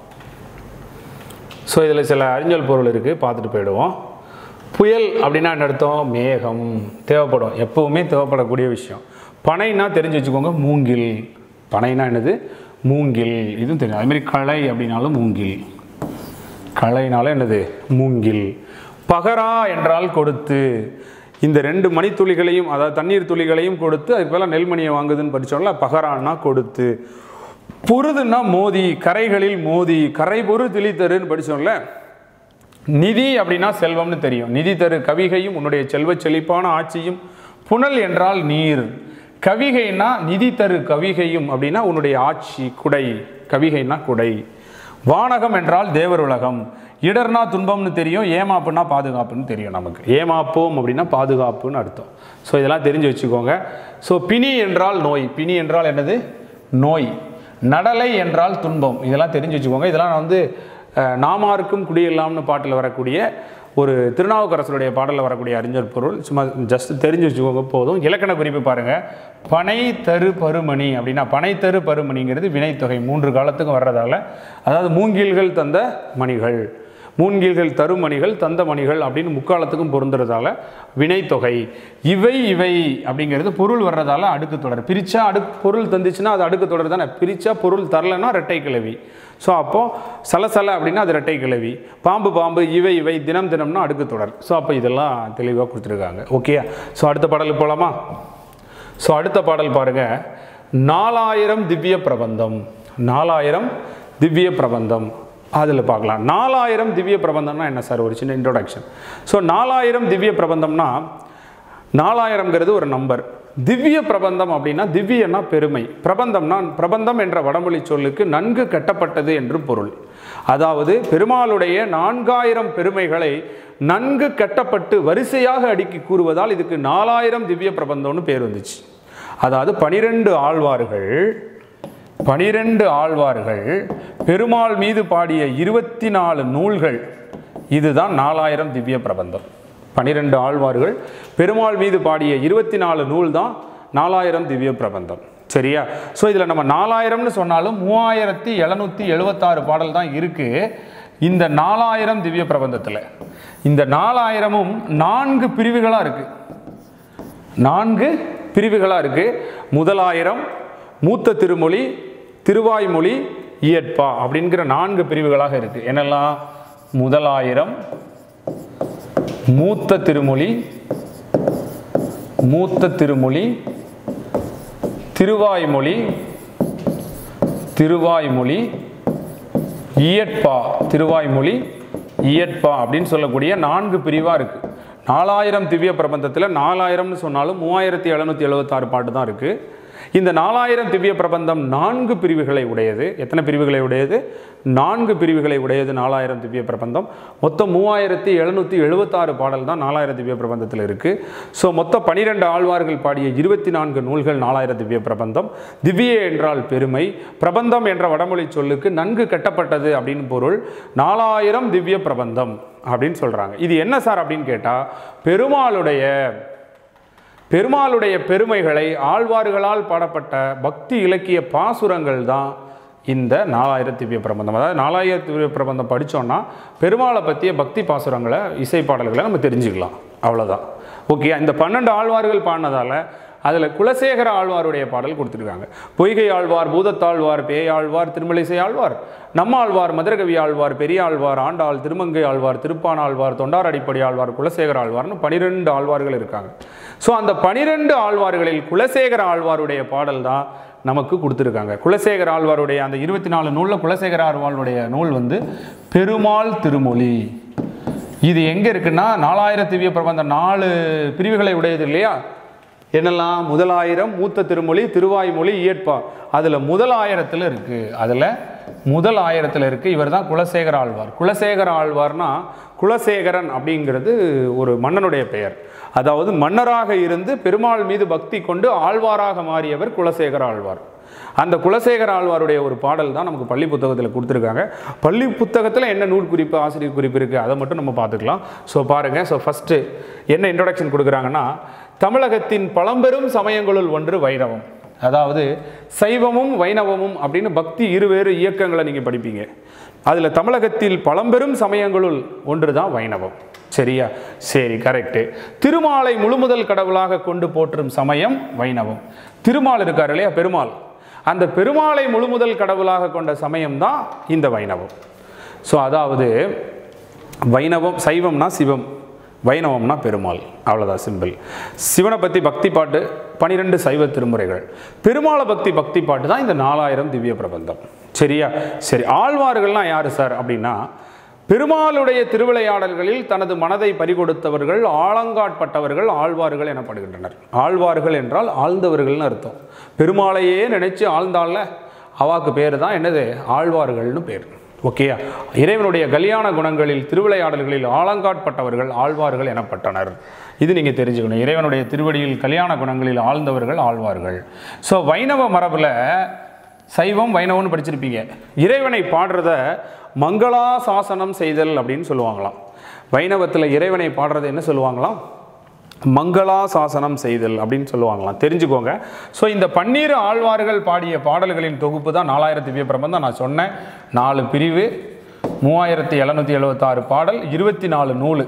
ஸோ இதில் சில அறிஞ்சல் பொருள் இருக்குது பார்த்துட்டு போயிடுவோம் புயல் அப்படின்னா என்ன அர்த்தம் மேகம் தேவைப்படும் எப்போவுமே தேவைப்படக்கூடிய விஷயம் பனைனா தெரிஞ்சு வச்சுக்கோங்க மூங்கில் பனைனா என்னது மூங்கில் இதுவும் தெரியும் அதுமாரி களை அப்படின்னாலும் மூங்கில் களைனாலும் என்னது மூங்கில் பகரா என்றால் கொடுத்து இந்த ரெண்டு மணித்துளிகளையும் அதாவது தண்ணீர் துளிகளையும் கொடுத்து அதுக்கு மேலே நெல்மணியை வாங்குதுன்னு படிச்சோம்ல பகரான்னா கொடுத்து புருதுன்னா மோதி கரைகளில் மோதி கரை பொரு திளித்தருன்னு படிச்சோம்ல நிதி அப்படின்னா செல்வம்னு தெரியும் நிதி தரு கவிகையும் உன்னுடைய செல்வச் செழிப்பான ஆட்சியும் புனல் என்றால் நீர் கவிகைனா நிதி தரு கவிகையும் அப்படின்னா உன்னுடைய ஆட்சி குடை கவிகைனா குடை வானகம் என்றால் தேவர் உலகம் இடர்னா துன்பம்னு தெரியும் ஏமாப்புனா பாதுகாப்புன்னு தெரியும் நமக்கு ஏமாப்போம் அப்படின்னா பாதுகாப்புன்னு அர்த்தம் ஸோ இதெல்லாம் தெரிஞ்சு வச்சுக்கோங்க ஸோ பிணி என்றால் நோய் பிணி என்றால் என்னது நோய் நடலை என்றால் துன்பம் இதெல்லாம் தெரிஞ்சு வச்சுக்கோங்க இதெல்லாம் நான் வந்து அஹ், நாமாருக்கும் குடியெல்லாம்னு பாட்டில் வரக்கூடிய ஒரு திருநாவுக்கரசருடைய பாடலில் வரக்கூடிய அறிஞர் பொருள் சும்மா ஜஸ்ட் தெரிஞ்சு வச்சுக்கோங்க போதும் இலக்கண குறிப்பு பாருங்க பனை தரு பருமணி அப்படின்னா பனை தரு பருமணிங்கிறது வினைத்தொகை மூன்று காலத்துக்கும் வர்றதால அதாவது மூங்கில்கள் தந்த மணிகள் மூங்கில்கள் தருமணிகள் தந்த மணிகள் அப்படின்னு முக்காலத்துக்கும் பொருந்துறதால வினைத்தொகை இவை இவை அப்படிங்கிறது பொருள் வர்றதால அடுக்கு தொடர் பிரிச்சா அடுக்கு பொருள் தந்துச்சுன்னா அது அடுக்கு தொடர் தானே பிரிச்சா பொருள் தரலைன்னா ரெட்டை கிளவி ஸோ அப்போ சலசல அப்படின்னா அது ரெட்டை கிளவி பாம்பு பாம்பு இவை இவை தினம் தினம்னா அடுக்கு தொடர் ஸோ அப்போ இதெல்லாம் தெளிவாக கொடுத்துருக்காங்க ஓகே ஸோ அடுத்த பாடலுக்கு போகலாமா ஸோ அடுத்த பாடல் பாருங்க நாலாயிரம் திவ்ய பிரபந்தம் நாலாயிரம் திவ்ய பிரபந்தம் அதில் பார்க்கலாம் நாலாயிரம் திவ்ய பிரபந்தம்னா என்ன சார் ஒரு சின்ன இன்ட்ரோடக்ஷன் ஸோ நாலாயிரம் திவ்ய பிரபந்தம்னா நாலாயிரம்ங்கிறது ஒரு நம்பர் திவ்ய பிரபந்தம் அப்படின்னா திவ்யன்னா பெருமை பிரபந்தம்னா பிரபந்தம் என்ற வடமொழி சொல்லுக்கு நன்கு கட்டப்பட்டது என்று பொருள் அதாவது பெருமாளுடைய நான்காயிரம் பெருமைகளை நன்கு கட்டப்பட்டு வரிசையாக அடுக்கி கூறுவதால் இதுக்கு நாலாயிரம் திவ்ய பிரபந்தம்னு பேர் வந்துச்சு அதாவது பனிரெண்டு ஆழ்வார்கள் பனிரெண்டு ஆழ்வார்கள் பெருமாள் மீது பாடிய இருபத்தி நாலு நூல்கள் இதுதான் நாலாயிரம் திவ்ய பிரபந்தம் பனிரெண்டு ஆழ்வார்கள் பெருமாள் மீது பாடிய இருபத்தி நாலு நூல் தான் நாலாயிரம் திவ்ய பிரபந்தம் சரியா ஸோ இதில் நம்ம நாலாயிரம்னு சொன்னாலும் மூவாயிரத்தி எழுநூற்றி எழுபத்தாறு பாடல் தான் இருக்குது இந்த நாலாயிரம் திவ்ய பிரபந்தத்தில் இந்த நாலாயிரமும் நான்கு பிரிவுகளாக இருக்குது நான்கு பிரிவுகளாக இருக்கு முதலாயிரம் மூத்த திருமொழி திருவாய்மொழி இயற்பா அப்படிங்கிற நான்கு பிரிவுகளாக இருக்கு என்னெல்லாம் முதலாயிரம் மூத்த திருமொழி மூத்த திருமொழி திருவாய்மொழி திருவாய்மொழி இயற்பா திருவாய்மொழி இயற்பா அப்படின்னு சொல்லக்கூடிய நான்கு பிரிவாக இருக்குது நாலாயிரம் திவ்ய பிரபந்தத்தில் நாலாயிரம்னு சொன்னாலும் மூவாயிரத்தி எழுநூற்றி எழுபத்தாறு பாட்டு தான் இருக்குது இந்த நாலாயிரம் திவ்ய பிரபந்தம் நான்கு பிரிவுகளை உடையது எத்தனை பிரிவுகளை உடையது நான்கு பிரிவுகளை உடையது நாலாயிரம் திவ்ய பிரபந்தம் மொத்தம் மூவாயிரத்தி எழுநூற்றி எழுபத்தாறு பாடல் தான் நாலாயிரம் திவ்ய பிரபந்தத்தில் இருக்குது ஸோ மொத்தம் பனிரெண்டு ஆழ்வார்கள் பாடிய இருபத்தி நான்கு நூல்கள் நாலாயிரம் திவ்ய பிரபந்தம் திவ்ய என்றால் பெருமை பிரபந்தம் என்ற வடமொழி சொல்லுக்கு நன்கு கட்டப்பட்டது அப்படின்னு பொருள் நாலாயிரம் திவ்ய பிரபந்தம் அப்படின்னு சொல்கிறாங்க இது என்ன சார் அப்படின்னு கேட்டால் பெருமாளுடைய பெருமாளுடைய பெருமைகளை ஆழ்வார்களால் பாடப்பட்ட பக்தி இலக்கிய பாசுரங்கள் தான் இந்த நாலாயிரம் திவ்ய பிரபந்தம் அதாவது நாலாயிரம் திவ்ய பிரபந்தம் படித்தோன்னா பெருமாளை பற்றிய பக்தி பாசுரங்களை இசை பாடல்களை நம்ம தெரிஞ்சுக்கலாம் அவ்வளோதான் ஓகே இந்த பன்னெண்டு ஆழ்வார்கள் பாடினதால் அதில் குலசேகர ஆழ்வாருடைய பாடல் கொடுத்துருக்காங்க பொய்கை ஆழ்வார் பூதத்தாழ்வார் பேயாழ்வார் திருமலிசை ஆழ்வார் நம்ம ஆழ்வார் மதுரகவி ஆழ்வார் பெரிய ஆழ்வார் ஆண்டாள் திருமங்கை ஆழ்வார் திருப்பான் ஆழ்வார் தொண்டார் அடிப்படை ஆழ்வார் குலசேகர ஆழ்வார்னு பனிரெண்டு ஆழ்வார்கள் இருக்காங்க ஸோ அந்த பனிரெண்டு ஆழ்வார்களில் குலசேகர ஆழ்வாருடைய பாடல் தான் நமக்கு கொடுத்துருக்காங்க குலசேகர ஆழ்வாருடைய அந்த இருபத்தி நாலு நூலில் குலசேகர ஆழ்வாருடைய நூல் வந்து பெருமாள் திருமொழி இது எங்கே இருக்குன்னா நாலாயிரம் திவ்ய பிரபந்தம் நாலு பிரிவுகளை உடையது இல்லையா என்னெல்லாம் முதலாயிரம் மூத்த திருமொழி திருவாய்மொழி இயற்பா அதில் முதல் ஆயிரத்தில் இருக்குது அதில் முதல் ஆயிரத்தில் இருக்குது இவர் தான் குலசேகர ஆழ்வார் குலசேகர ஆழ்வார்னா குலசேகரன் அப்படிங்கிறது ஒரு மன்னனுடைய பெயர் அதாவது மன்னராக இருந்து பெருமாள் மீது பக்தி கொண்டு ஆழ்வாராக மாறியவர் குலசேகர ஆழ்வார் அந்த குலசேகர ஆழ்வாருடைய ஒரு பாடல் தான் நமக்கு பள்ளி புத்தகத்தில் கொடுத்துருக்காங்க பள்ளி புத்தகத்தில் என்ன நூல் குறிப்பு ஆசிரியர் குறிப்பு இருக்குது அதை மட்டும் நம்ம பார்த்துக்கலாம் ஸோ பாருங்கள் ஸோ ஃபஸ்ட்டு என்ன இன்ட்ரடக்ஷன் கொடுக்குறாங்கன்னா தமிழகத்தின் பழம்பெரும் சமயங்களுள் ஒன்று வைணவம் அதாவது சைவமும் வைணவமும் அப்படின்னு பக்தி இருவேறு இயக்கங்களை நீங்கள் படிப்பீங்க அதில் தமிழகத்தில் பழம்பெரும் சமயங்களுள் ஒன்று தான் வைணவம் சரியா சரி கரெக்டு திருமாலை முழுமுதல் கடவுளாக கொண்டு போற்றும் சமயம் வைணவம் திருமால் இருக்கார் இல்லையா பெருமாள் அந்த பெருமாளை முழுமுதல் கடவுளாக கொண்ட சமயம் தான் இந்த வைணவம் ஸோ அதாவது வைணவம் சைவம்னா சிவம் வைணவம்னா பெருமாள் அவ்வளோதான் சிம்பிள் சிவனை பற்றி பக்தி பாட்டு பனிரெண்டு சைவ திருமுறைகள் பெருமாளை பக்தி பக்தி பாட்டு தான் இந்த நாலாயிரம் திவ்ய பிரபந்தம் சரியா சரி ஆழ்வார்கள்லாம் யார் சார் அப்படின்னா பெருமாளுடைய திருவிளையாடல்களில் தனது மனதை பறிகொடுத்தவர்கள் ஆழங்காட்பட்டவர்கள் ஆழ்வார்கள் எனப்படுகின்றனர் ஆழ்வார்கள் என்றால் ஆழ்ந்தவர்கள்னு அர்த்தம் பெருமாளையே நினைச்சு ஆழ்ந்தால அவாக்கு பேர் தான் என்னது ஆழ்வார்கள்னு பேர் ஓகேயா இறைவனுடைய கல்யாண குணங்களில் திருவிளையாடல்களில் ஆழங்காட்பட்டவர்கள் ஆழ்வார்கள் எனப்பட்டனர் இது நீங்கள் தெரிஞ்சுக்கணும் இறைவனுடைய திருவடியில் கல்யாண குணங்களில் ஆழ்ந்தவர்கள் ஆழ்வார்கள் ஸோ வைணவ மரபில் சைவம் வைணவம்னு படிச்சிருப்பீங்க இறைவனை பாடுறத மங்களா சாசனம் செய்தல் அப்படின்னு சொல்லுவாங்களாம் வைணவத்தில் இறைவனை பாடுறது என்ன சொல்லுவாங்களாம் மங்களா சாசனம் செய்தல் அப்படின்னு சொல்லுவாங்களாம் தெரிஞ்சுக்கோங்க ஸோ இந்த பன்னீர் ஆழ்வார்கள் பாடிய பாடல்களின் தொகுப்பு தான் நாலாயிரத்தி திவ்ய பிரபந்தம் நான் சொன்னேன் நாலு பிரிவு மூவாயிரத்தி எழுநூற்றி எழுபத்தாறு பாடல் இருபத்தி நாலு நூல்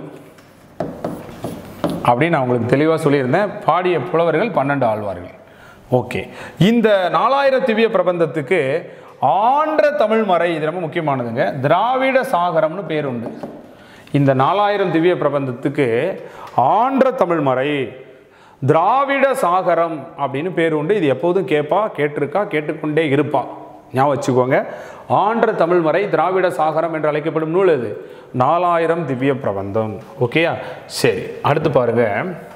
அப்படின்னு நான் உங்களுக்கு தெளிவாக சொல்லியிருந்தேன் பாடிய புலவர்கள் பன்னெண்டு ஆழ்வார்கள் ஓகே இந்த நாலாயிரம் திவ்ய பிரபந்தத்துக்கு ஆன்ற தமிழ் மறை இது ரொம்ப முக்கியமானதுங்க திராவிட சாகரம்னு பேர் உண்டு இந்த நாலாயிரம் திவ்ய பிரபந்தத்துக்கு ஆன்ற தமிழ் மறை திராவிட சாகரம் அப்படின்னு பேர் உண்டு இது எப்போதும் கேட்பா கேட்டிருக்கா கேட்டுக்கொண்டே இருப்பா ஞாபகம் வச்சுக்கோங்க ஆன்ற தமிழ் மறை திராவிட சாகரம் என்று அழைக்கப்படும் நூல் இது நாலாயிரம் திவ்ய பிரபந்தம் ஓகேயா சரி அடுத்து பாருங்க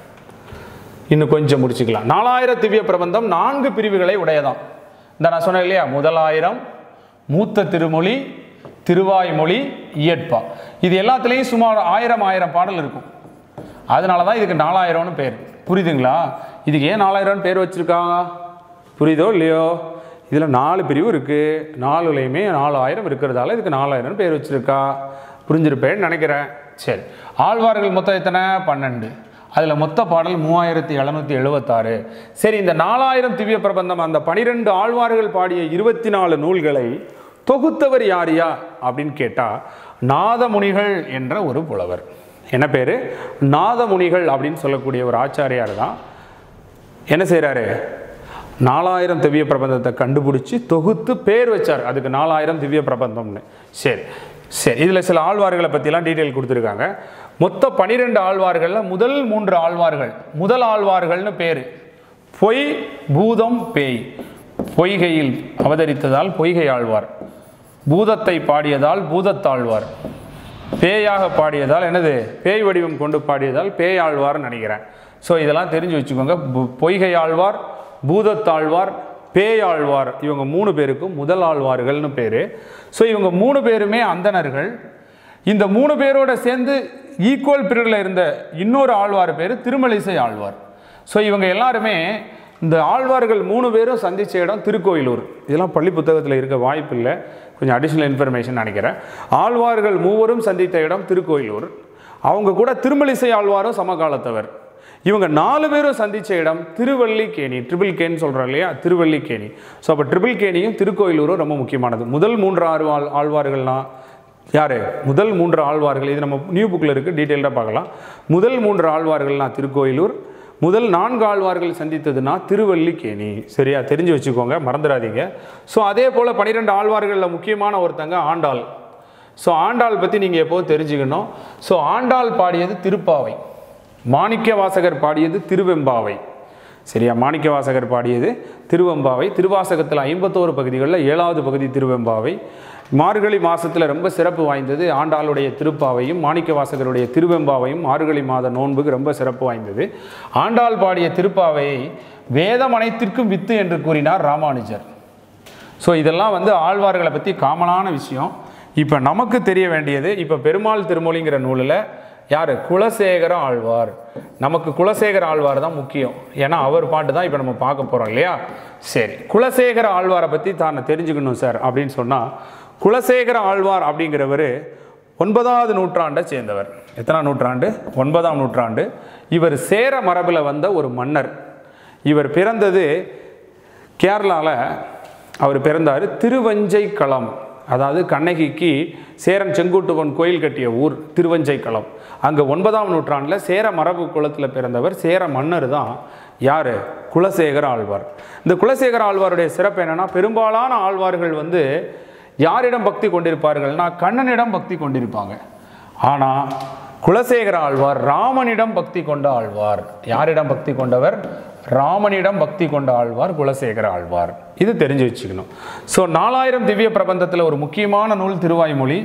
இன்னும் கொஞ்சம் முடிச்சுக்கலாம் நாலாயிரம் திவ்ய பிரபந்தம் நான்கு பிரிவுகளை உடையதாம் இந்த நான் சொன்னேன் இல்லையா முதலாயிரம் மூத்த திருமொழி திருவாய்மொழி இயற்பா இது எல்லாத்துலேயும் சுமார் ஆயிரம் ஆயிரம் பாடல் இருக்கும் அதனால தான் இதுக்கு நாலாயிரம்னு பேர் புரியுதுங்களா இதுக்கு ஏன் நாலாயிரம்னு பேர் வச்சுருக்காங்க புரியுதோ இல்லையோ இதில் நாலு பிரிவு இருக்குது நாலுலையுமே நாலாயிரம் இருக்கிறதால இதுக்கு நாலாயிரம்னு பேர் வச்சுருக்கா புரிஞ்சிருப்பேன்னு நினைக்கிறேன் சரி ஆழ்வார்கள் மொத்தம் எத்தனை பன்னெண்டு அதில் மொத்த பாடல் மூவாயிரத்தி எழுநூற்றி எழுபத்தாறு சரி இந்த நாலாயிரம் திவ்ய பிரபந்தம் அந்த பனிரெண்டு ஆழ்வார்கள் பாடிய இருபத்தி நாலு நூல்களை தொகுத்தவர் யாரியா அப்படின்னு கேட்டால் நாதமுனிகள் என்ற ஒரு புலவர் என்ன பேர் நாதமுனிகள் அப்படின்னு சொல்லக்கூடிய ஒரு ஆச்சாரியார் தான் என்ன செய்கிறாரு நாலாயிரம் திவ்ய பிரபந்தத்தை கண்டுபிடிச்சி தொகுத்து பேர் வச்சார் அதுக்கு நாலாயிரம் திவ்ய பிரபந்தம்னு சரி சரி இதில் சில ஆழ்வார்களை பற்றிலாம் டீட்டெயில் கொடுத்துருக்காங்க மொத்த பனிரெண்டு ஆழ்வார்களில் முதல் மூன்று ஆழ்வார்கள் முதல் ஆழ்வார்கள்னு பேர் பொய் பூதம் பேய் பொய்கையில் அவதரித்ததால் பொய்கை ஆழ்வார் பூதத்தை பாடியதால் பூதத்தாழ்வார் பேயாக பாடியதால் என்னது பேய் வடிவம் கொண்டு பாடியதால் பேய் ஆழ்வார்னு நினைக்கிறேன் ஸோ இதெல்லாம் தெரிஞ்சு வச்சுக்கோங்க பு- பொய்கை ஆழ்வார் பூதத்தாழ்வார் பேயாழ்வார் இவங்க மூணு பேருக்கும் முதல் ஆழ்வார்கள்னு பேர் ஸோ இவங்க மூணு பேருமே அந்தணர்கள் இந்த மூணு பேரோட சேர்ந்து ஈக்குவல் பீரியடில் இருந்த இன்னொரு ஆழ்வார் பேர் திருமலிசை ஆழ்வார் ஸோ இவங்க எல்லாருமே இந்த ஆழ்வார்கள் மூணு பேரும் சந்திச்ச இடம் திருக்கோயிலூர் இதெல்லாம் பள்ளி புத்தகத்தில் இருக்க வாய்ப்பு இல்லை கொஞ்சம் அடிஷ்னல் இன்ஃபர்மேஷன் நினைக்கிறேன் ஆழ்வார்கள் மூவரும் சந்தித்த இடம் திருக்கோயிலூர் அவங்க கூட திருமலிசை ஆழ்வாரும் சமகாலத்தவர் இவங்க நாலு பேரும் சந்திச்ச இடம் திருவல்லிக்கேணி ட்ரிபிள் கேன்னு சொல்கிறோம் இல்லையா திருவல்லிக்கேணி ஸோ அப்போ ட்ரிபிள் கேணியும் திருக்கோயிலூரும் ரொம்ப முக்கியமானது முதல் மூன்று ஆறு ஆள் ஆழ்வார்கள்னா யார் முதல் மூன்று ஆழ்வார்கள் இது நம்ம நியூ புக்கில் இருக்குது டீட்டெயில்டாக பார்க்கலாம் முதல் மூன்று ஆழ்வார்கள்னா திருக்கோயிலூர் முதல் நான்கு ஆழ்வார்கள் சந்தித்ததுன்னா திருவல்லிக்கேணி சரியா தெரிஞ்சு வச்சுக்கோங்க மறந்துடாதீங்க ஸோ அதே போல் பன்னிரெண்டு ஆழ்வார்களில் முக்கியமான ஒருத்தங்க ஆண்டாள் ஸோ ஆண்டாள் பற்றி நீங்கள் எப்போதும் தெரிஞ்சுக்கணும் ஸோ ஆண்டாள் பாடியது திருப்பாவை மாணிக்க வாசகர் பாடியது திருவெம்பாவை சரியா மாணிக்க வாசகர் பாடியது திருவெம்பாவை திருவாசகத்தில் ஐம்பத்தோரு பகுதிகளில் ஏழாவது பகுதி திருவெம்பாவை மார்கழி மாதத்தில் ரொம்ப சிறப்பு வாய்ந்தது ஆண்டாளுடைய திருப்பாவையும் மாணிக்க வாசகருடைய திருவெம்பாவையும் மார்கழி மாத நோன்புக்கு ரொம்ப சிறப்பு வாய்ந்தது ஆண்டாள் பாடிய திருப்பாவையை வேதம் அனைத்திற்கும் வித்து என்று கூறினார் ராமானுஜர் ஸோ இதெல்லாம் வந்து ஆழ்வார்களை பற்றி காமனான விஷயம் இப்போ நமக்கு தெரிய வேண்டியது இப்போ பெருமாள் திருமொழிங்கிற நூலில் யார் குலசேகர ஆழ்வார் நமக்கு குலசேகர ஆழ்வார் தான் முக்கியம் ஏன்னா அவர் பாட்டு தான் இப்போ நம்ம பார்க்க போகிறோம் இல்லையா சரி குலசேகர ஆழ்வாரை பற்றி தான் தெரிஞ்சுக்கணும் சார் அப்படின்னு சொன்னால் குலசேகர ஆழ்வார் அப்படிங்கிறவர் ஒன்பதாவது நூற்றாண்டை சேர்ந்தவர் எத்தனாம் நூற்றாண்டு ஒன்பதாம் நூற்றாண்டு இவர் சேர மரபில் வந்த ஒரு மன்னர் இவர் பிறந்தது கேரளாவில் அவர் பிறந்தார் திருவஞ்சைக்களம் அதாவது கண்ணகிக்கு சேரன் செங்குட்டுவன் கோயில் கட்டிய ஊர் திருவஞ்சைக்களம் அங்கே ஒன்பதாம் நூற்றாண்டில் சேர மரபு குலத்தில் பிறந்தவர் சேர மன்னர் தான் யார் குலசேகர ஆழ்வார் இந்த குலசேகர ஆழ்வாருடைய சிறப்பு என்னன்னா பெரும்பாலான ஆழ்வார்கள் வந்து யாரிடம் பக்தி கொண்டிருப்பார்கள்னா கண்ணனிடம் பக்தி கொண்டிருப்பாங்க ஆனால் குலசேகர ஆழ்வார் ராமனிடம் பக்தி கொண்ட ஆழ்வார் யாரிடம் பக்தி கொண்டவர் ராமனிடம் பக்தி கொண்ட ஆழ்வார் குலசேகர ஆழ்வார் இது தெரிஞ்சு வச்சுக்கணும் ஸோ நாலாயிரம் திவ்ய பிரபந்தத்தில் ஒரு முக்கியமான நூல் திருவாய்மொழி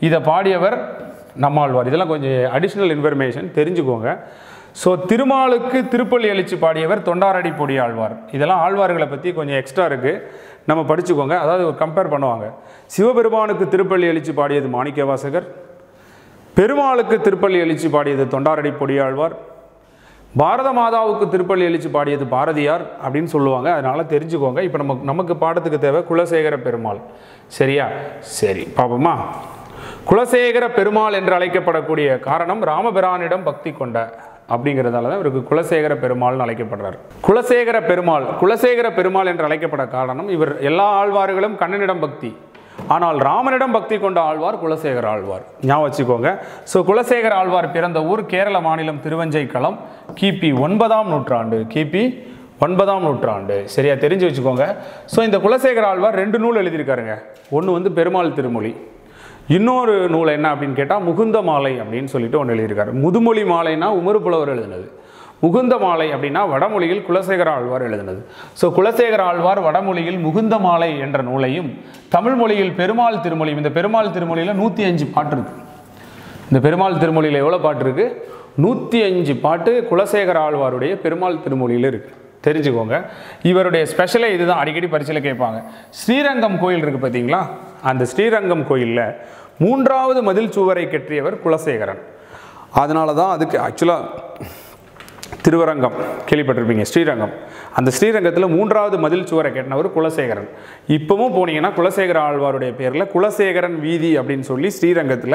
இதை பாடியவர் நம்மாழ்வார் இதெல்லாம் கொஞ்சம் அடிஷ்னல் இன்ஃபர்மேஷன் தெரிஞ்சுக்கோங்க ஸோ திருமாலுக்கு திருப்பள்ளி எழுச்சி பாடியவர் தொண்டாரடி பொடி ஆழ்வார் இதெல்லாம் ஆழ்வார்களை பற்றி கொஞ்சம் எக்ஸ்ட்ரா இருக்குது நம்ம படிச்சுக்கோங்க அதாவது கம்பேர் பண்ணுவாங்க சிவபெருமானுக்கு திருப்பள்ளி எழுச்சி பாடியது மாணிக்க வாசகர் பெருமாளுக்கு திருப்பள்ளி எழுச்சி பாடியது தொண்டாரடி பொடியாழ்வார் பாரத மாதாவுக்கு திருப்பள்ளி எழுச்சி பாடியது பாரதியார் அப்படின்னு சொல்லுவாங்க அதனால தெரிஞ்சுக்கோங்க இப்போ நமக்கு நமக்கு பாடத்துக்கு தேவை குலசேகர பெருமாள் சரியா சரி பாப்போமா குலசேகர பெருமாள் என்று அழைக்கப்படக்கூடிய காரணம் ராமபிரானிடம் பக்தி கொண்ட அப்படிங்கிறதால தான் இவருக்கு குலசேகர பெருமாள்னு அழைக்கப்படுறார் குலசேகர பெருமாள் குலசேகர பெருமாள் என்று அழைக்கப்பட காரணம் இவர் எல்லா ஆழ்வார்களும் கண்ணனிடம் பக்தி ஆனால் ராமனிடம் பக்தி கொண்ட ஆழ்வார் குலசேகர ஆழ்வார் ஞாபகம் வச்சுக்கோங்க ஸோ குலசேகர ஆழ்வார் பிறந்த ஊர் கேரள மாநிலம் திருவஞ்சைக்களம் கிபி ஒன்பதாம் நூற்றாண்டு கிபி ஒன்பதாம் நூற்றாண்டு சரியா தெரிஞ்சு வச்சுக்கோங்க ஸோ இந்த குலசேகர ஆழ்வார் ரெண்டு நூல் எழுதியிருக்காருங்க ஒன்று வந்து பெருமாள் திருமொழி இன்னொரு நூல் என்ன அப்படின்னு கேட்டால் முகுந்த மாலை அப்படின்னு சொல்லிட்டு ஒன்று எழுதியிருக்காரு முதுமொழி மாலைனா உமறு புலவர் எழுதினது முகுந்த மாலை அப்படின்னா வடமொழியில் குலசேகர ஆழ்வார் எழுதினது ஸோ குலசேகர ஆழ்வார் வடமொழியில் முகுந்த மாலை என்ற நூலையும் தமிழ் மொழியில் பெருமாள் திருமொழியும் இந்த பெருமாள் திருமொழியில் நூற்றி அஞ்சு பாட்டு இருக்கு இந்த பெருமாள் திருமொழியில் எவ்வளோ பாட்டு இருக்கு நூற்றி அஞ்சு பாட்டு குலசேகர ஆழ்வாருடைய பெருமாள் திருமொழியில் இருக்கு தெரிஞ்சுக்கோங்க இவருடைய ஸ்பெஷலே இதுதான் அடிக்கடி பரிசையில் கேட்பாங்க ஸ்ரீரங்கம் கோயில் இருக்கு பார்த்தீங்களா அந்த ஸ்ரீரங்கம் கோயிலில் மூன்றாவது மதில் சுவரை கட்டியவர் குலசேகரன் அதனால தான் அதுக்கு ஆக்சுவலாக திருவரங்கம் கேள்விப்பட்டிருப்பீங்க ஸ்ரீரங்கம் அந்த ஸ்ரீரங்கத்தில் மூன்றாவது மதில் சுவரை கட்டினவர் குலசேகரன் இப்பவும் போனீங்கன்னா குலசேகர ஆழ்வாருடைய பேரில் குலசேகரன் வீதி அப்படின்னு சொல்லி ஸ்ரீரங்கத்தில்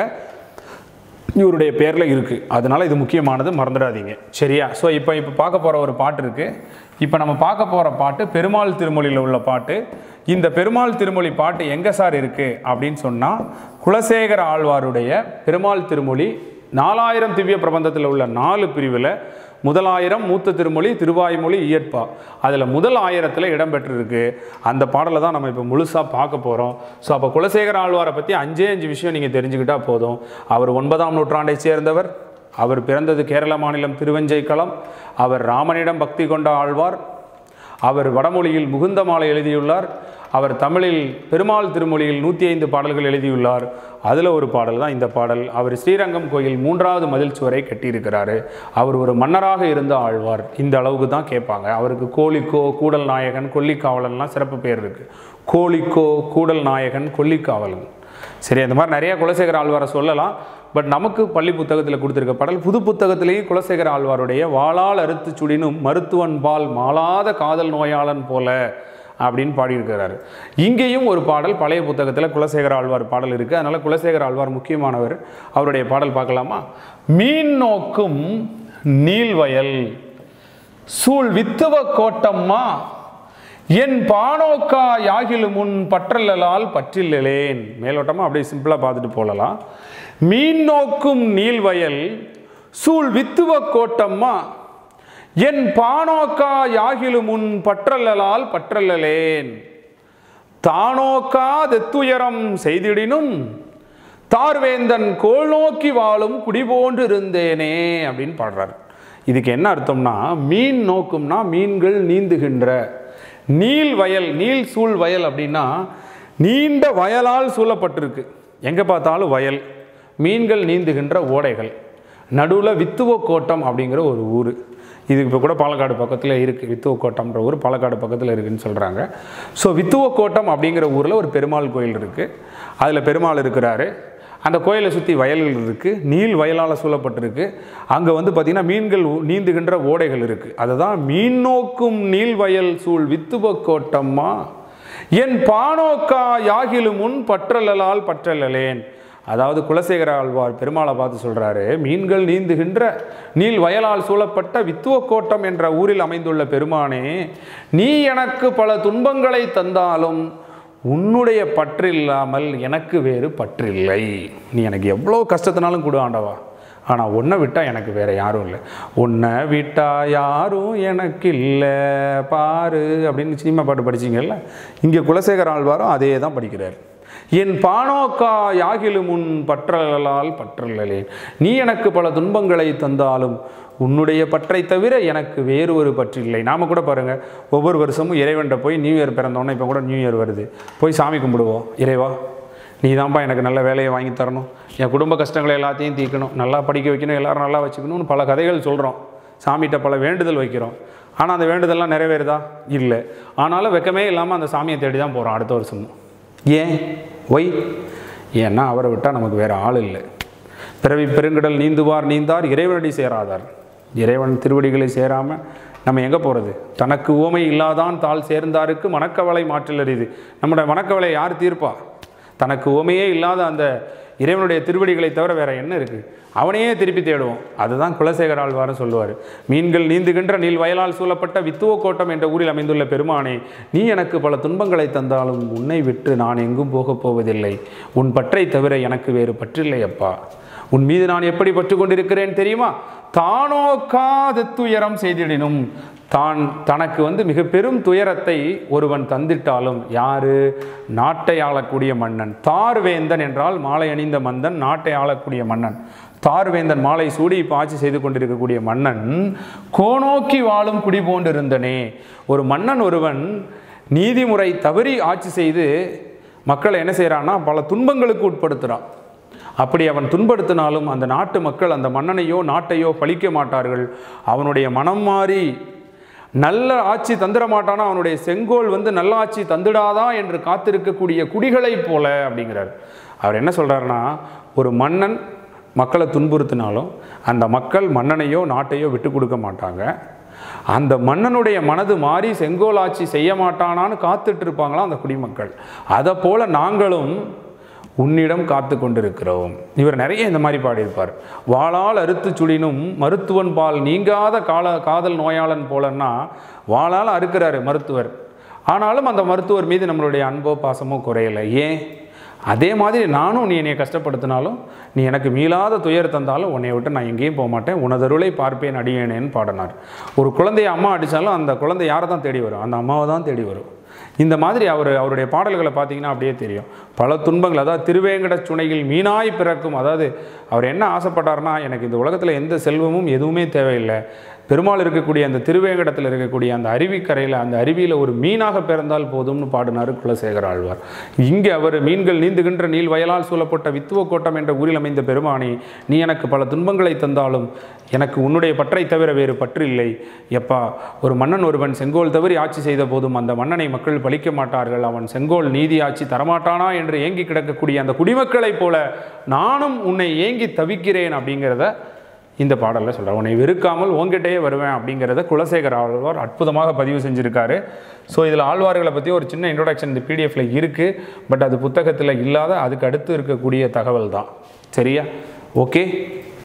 இவருடைய பேரில் இருக்குது அதனால இது முக்கியமானது மறந்துடாதீங்க சரியா ஸோ இப்போ இப்போ பார்க்க போகிற ஒரு பாட்டு இருக்குது இப்போ நம்ம பார்க்க போகிற பாட்டு பெருமாள் திருமொழியில் உள்ள பாட்டு இந்த பெருமாள் திருமொழி பாட்டு எங்கே சார் இருக்குது அப்படின்னு சொன்னால் குலசேகர ஆழ்வாருடைய பெருமாள் திருமொழி நாலாயிரம் திவ்ய பிரபந்தத்தில் உள்ள நாலு பிரிவில் முதலாயிரம் மூத்த திருமொழி திருவாய்மொழி இயற்பா அதில் முதல் ஆயிரத்தில் இடம்பெற்றிருக்கு அந்த பாடலை தான் நம்ம இப்போ முழுசாக பார்க்க போகிறோம் ஸோ அப்போ குலசேகர ஆழ்வாரை பற்றி அஞ்சே அஞ்சு விஷயம் நீங்கள் தெரிஞ்சுக்கிட்டா போதும் அவர் ஒன்பதாம் நூற்றாண்டை சேர்ந்தவர் அவர் பிறந்தது கேரள மாநிலம் திருவஞ்சைக்களம் அவர் ராமனிடம் பக்தி கொண்ட ஆழ்வார் அவர் வடமொழியில் முகுந்த மாலை எழுதியுள்ளார் அவர் தமிழில் பெருமாள் திருமொழியில் நூற்றி ஐந்து பாடல்கள் எழுதியுள்ளார் அதில் ஒரு பாடல் தான் இந்த பாடல் அவர் ஸ்ரீரங்கம் கோயில் மூன்றாவது மதில் சுவரை கட்டியிருக்கிறாரு அவர் ஒரு மன்னராக இருந்த ஆழ்வார் இந்த அளவுக்கு தான் கேட்பாங்க அவருக்கு கோழிக்கோ கூடல் நாயகன் கொல்லிக்காவலன்லாம் சிறப்பு பேர் இருக்குது கோழிக்கோ கூடல் நாயகன் கொல்லிக்காவலன் சரி அந்த மாதிரி நிறைய குலசேகர ஆழ்வாரை சொல்லலாம் பட் நமக்கு பள்ளி புத்தகத்தில் கொடுத்துருக்க பாடல் புது புத்தகத்திலேயே குலசேகர ஆழ்வாருடைய வாளால் அறுத்து சுடினும் மருத்துவன் பால் மாளாத காதல் நோயாளன் போல அப்படின்னு பாடியிருக்கிறாரு இங்கேயும் ஒரு பாடல் பழைய புத்தகத்தில் குலசேகர ஆழ்வார் பாடல் இருக்குது அதனால் குலசேகர ஆழ்வார் முக்கியமானவர் அவருடைய பாடல் பார்க்கலாமா மீன் நோக்கும் நீள்வயல் சூழ் வித்துவ கோட்டம்மா என் பானோக்கா யாகிலு முன் பற்றலால் பற்றில்லலேன் மேலோட்டமாக அப்படியே சிம்பிளாக பார்த்துட்டு போகலாம் மீன் நோக்கும் நீள்வயல் சூழ் வித்துவ கோட்டம்மா என் பானோக்கா யாகிலு முன் பற்றலால் பற்றலலேன் தானோக்கா தெத்துயரம் செய்திடினும் தார்வேந்தன் கோல் நோக்கி வாழும் குடிபோன்று இருந்தேனே அப்படின்னு பாடுறார் இதுக்கு என்ன அர்த்தம்னா மீன் நோக்கும்னா மீன்கள் நீந்துகின்ற நீல் வயல் நீல் சூழ் வயல் அப்படின்னா நீண்ட வயலால் சூழப்பட்டிருக்கு எங்கே பார்த்தாலும் வயல் மீன்கள் நீந்துகின்ற ஓடைகள் நடுவில் வித்துவக்கோட்டம் அப்படிங்கிற ஒரு ஊர் இது இப்போ கூட பாலக்காடு பக்கத்தில் இருக்குது வித்துவக்கோட்டம்ன்ற ஊர் பாலக்காடு பக்கத்தில் இருக்குன்னு சொல்கிறாங்க ஸோ வித்துவக்கோட்டம் அப்படிங்கிற ஊரில் ஒரு பெருமாள் கோயில் இருக்குது அதில் பெருமாள் இருக்கிறாரு அந்த கோயிலை சுற்றி வயல்கள் இருக்குது நீல் வயலால் சூழப்பட்டிருக்கு அங்கே வந்து பார்த்திங்கன்னா மீன்கள் ஊ- நீந்துகின்ற ஓடைகள் இருக்குது அதுதான் மீன் நோக்கும் நீல் வயல் சூழ் வித்துவக்கோட்டம்மா என் பானோக்கா யாகிலு முன் பற்றலலால் பற்றலலேன் அதாவது குலசேகர ஆழ்வார் பெருமாளை பார்த்து சொல்றாரு மீன்கள் நீந்துகின்ற நீல் வயலால் சூழப்பட்ட வித்துவக்கோட்டம் என்ற ஊரில் அமைந்துள்ள பெருமானே நீ எனக்கு பல துன்பங்களை தந்தாலும் உன்னுடைய பற்று இல்லாமல் எனக்கு வேறு பற்றில்லை நீ எனக்கு எவ்வளோ கஷ்டத்தினாலும் கொடு ஆண்டவா ஆனால் உன்னை விட்டால் எனக்கு வேற யாரும் இல்லை உன்னை விட்டா யாரும் எனக்கு இல்லை பாரு அப்படின்னு சினிமா பாட்டு படிச்சீங்கல்ல இங்கே குலசேகர ஆழ்வாரும் அதே தான் படிக்கிறார் என் பானோக்கா யாகிலு முன் பற்றலால் பற்றலேன் நீ எனக்கு பல துன்பங்களை தந்தாலும் உன்னுடைய பற்றை தவிர எனக்கு வேறு ஒரு பற்று இல்லை நாம கூட பாருங்க ஒவ்வொரு வருஷமும் இறைவன்ட்ட போய் நியூ இயர் பிறந்தோன்னே இப்போ கூட நியூ இயர் வருது போய் சாமி கும்பிடுவோம் இறைவா நீ தான்ப்பா எனக்கு நல்ல வேலையை வாங்கி தரணும் என் குடும்ப கஷ்டங்களை எல்லாத்தையும் தீர்க்கணும் நல்லா படிக்க வைக்கணும் எல்லாரும் நல்லா வச்சுக்கணும்னு பல கதைகள் சொல்கிறோம் சாமிகிட்ட பல வேண்டுதல் வைக்கிறோம் ஆனால் அந்த வேண்டுதல்லாம் நிறைவேறுதா இல்லை ஆனாலும் வெக்கமே இல்லாமல் அந்த சாமியை தேடி தான் போகிறோம் அடுத்த வருஷம் ஏன் ஒய் ஏன்னா அவரை விட்டால் நமக்கு வேறு ஆள் இல்லை பிறவி பெருங்கடல் நீந்துவார் நீந்தார் இறைவனடி சேராதார் இறைவன் திருவடிகளை சேராமல் நம்ம எங்கே போகிறது தனக்கு உவமை இல்லாதான் தாள் சேர்ந்தாருக்கு மணக்கவலை மாற்றல் அரிது நம்முடைய மணக்கவலை யார் தீர்ப்பா தனக்கு உவமையே இல்லாத அந்த இறைவனுடைய திருவடிகளை தவிர வேற என்ன இருக்குது அவனையே திருப்பி தேடுவோம் அதுதான் குலசேகர ஆழ்வாரும் சொல்லுவார் மீன்கள் நீந்துகின்ற நீள் வயலால் சூழப்பட்ட வித்துவ கோட்டம் என்ற ஊரில் அமைந்துள்ள பெருமானே நீ எனக்கு பல துன்பங்களை தந்தாலும் உன்னை விட்டு நான் எங்கும் போகப் போவதில்லை உன் பற்றை தவிர எனக்கு வேறு பற்றில்லை அப்பா உன் மீது நான் எப்படி பற்று கொண்டிருக்கிறேன் தெரியுமா தானோக்காது துயரம் செய்திடினும் தான் தனக்கு வந்து மிக பெரும் துயரத்தை ஒருவன் தந்திட்டாலும் யாரு நாட்டை ஆளக்கூடிய மன்னன் தார்வேந்தன் என்றால் மாலை அணிந்த மந்தன் நாட்டை ஆளக்கூடிய மன்னன் தார்வேந்தன் மாலை சூடி இப்போ ஆட்சி செய்து கொண்டிருக்கக்கூடிய மன்னன் கோணோக்கி வாழும் குடி போன்றிருந்தனே ஒரு மன்னன் ஒருவன் நீதிமுறை தவறி ஆட்சி செய்து மக்களை என்ன செய்கிறான்னா பல துன்பங்களுக்கு உட்படுத்துகிறான் அப்படி அவன் துன்படுத்தினாலும் அந்த நாட்டு மக்கள் அந்த மன்னனையோ நாட்டையோ பழிக்க மாட்டார்கள் அவனுடைய மனம் மாறி நல்ல ஆட்சி தந்திர மாட்டானா அவனுடைய செங்கோல் வந்து நல்ல ஆட்சி தந்துடாதா என்று காத்திருக்கக்கூடிய குடிகளைப் போல அப்படிங்கிறார் அவர் என்ன சொல்றாருன்னா ஒரு மன்னன் மக்களை துன்புறுத்தினாலும் அந்த மக்கள் மன்னனையோ நாட்டையோ விட்டு கொடுக்க மாட்டாங்க அந்த மன்னனுடைய மனது மாறி செங்கோல் ஆட்சி செய்ய மாட்டானான்னு காத்துட்டு இருப்பாங்களாம் அந்த குடிமக்கள் அதை போல நாங்களும் உன்னிடம் காத்து கொண்டிருக்கிறோம் இவர் நிறைய இந்த மாதிரி பாடியிருப்பார் வாளால் அறுத்து சுடினும் மருத்துவன் பால் நீங்காத கால காதல் நோயாளன் போலன்னா வாளால் அறுக்கிறாரு மருத்துவர் ஆனாலும் அந்த மருத்துவர் மீது நம்மளுடைய அன்போ பாசமோ குறையலை ஏன் அதே மாதிரி நானும் நீ என்னை கஷ்டப்படுத்தினாலும் நீ எனக்கு மீளாத துயர் தந்தாலும் உன்னை விட்டு நான் எங்கேயும் போக மாட்டேன் உனதருளை பார்ப்பேன் அடியேனேன்னு பாடினார் ஒரு குழந்தைய அம்மா அடித்தாலும் அந்த குழந்தை யாரை தான் தேடி வரும் அந்த அம்மாவை தான் தேடி வரும் இந்த மாதிரி அவர் அவருடைய பாடல்களை பார்த்தீங்கன்னா அப்படியே தெரியும் பல துன்பங்கள் அதாவது திருவேங்கட சுனையில் மீனாய் பிறக்கும் அதாவது அவர் என்ன ஆசைப்பட்டார்னா எனக்கு இந்த உலகத்தில் எந்த செல்வமும் எதுவுமே தேவையில்லை பெருமாள் இருக்கக்கூடிய அந்த திருவேங்கடத்தில் இருக்கக்கூடிய அந்த அருவிக்கரையில் அந்த அருவியில் ஒரு மீனாக பிறந்தால் போதும்னு பாடினார் குலசேகர ஆழ்வார் இங்கே அவர் மீன்கள் நீந்துகின்ற நீள் வயலால் சூழப்பட்ட வித்துவ கோட்டம் என்ற ஊரில் அமைந்த பெருமானே நீ எனக்கு பல துன்பங்களை தந்தாலும் எனக்கு உன்னுடைய பற்றை தவிர வேறு பற்று இல்லை எப்பா ஒரு மன்னன் ஒருவன் செங்கோல் தவறி ஆட்சி செய்த போதும் அந்த மன்னனை மக்கள் பழிக்க மாட்டார்கள் அவன் செங்கோல் நீதி ஆட்சி தரமாட்டானா என்று ஏங்கி கிடக்கக்கூடிய அந்த குடிமக்களைப் போல நானும் உன்னை ஏங்கி தவிக்கிறேன் அப்படிங்கிறத இந்த பாடலில் சொல்கிறார் உன்னை வெறுக்காமல் உங்ககிட்டயே வருவேன் அப்படிங்கிறத குலசேகர ஆழ்வார் அற்புதமாக பதிவு செஞ்சுருக்காரு ஸோ இதில் ஆழ்வார்களை பற்றி ஒரு சின்ன இன்ட்ரோடக்ஷன் இந்த பிடிஎஃப்ல இருக்குது பட் அது புத்தகத்தில் இல்லாத அதுக்கு அடுத்து இருக்கக்கூடிய தகவல் தான் சரியா ஓகே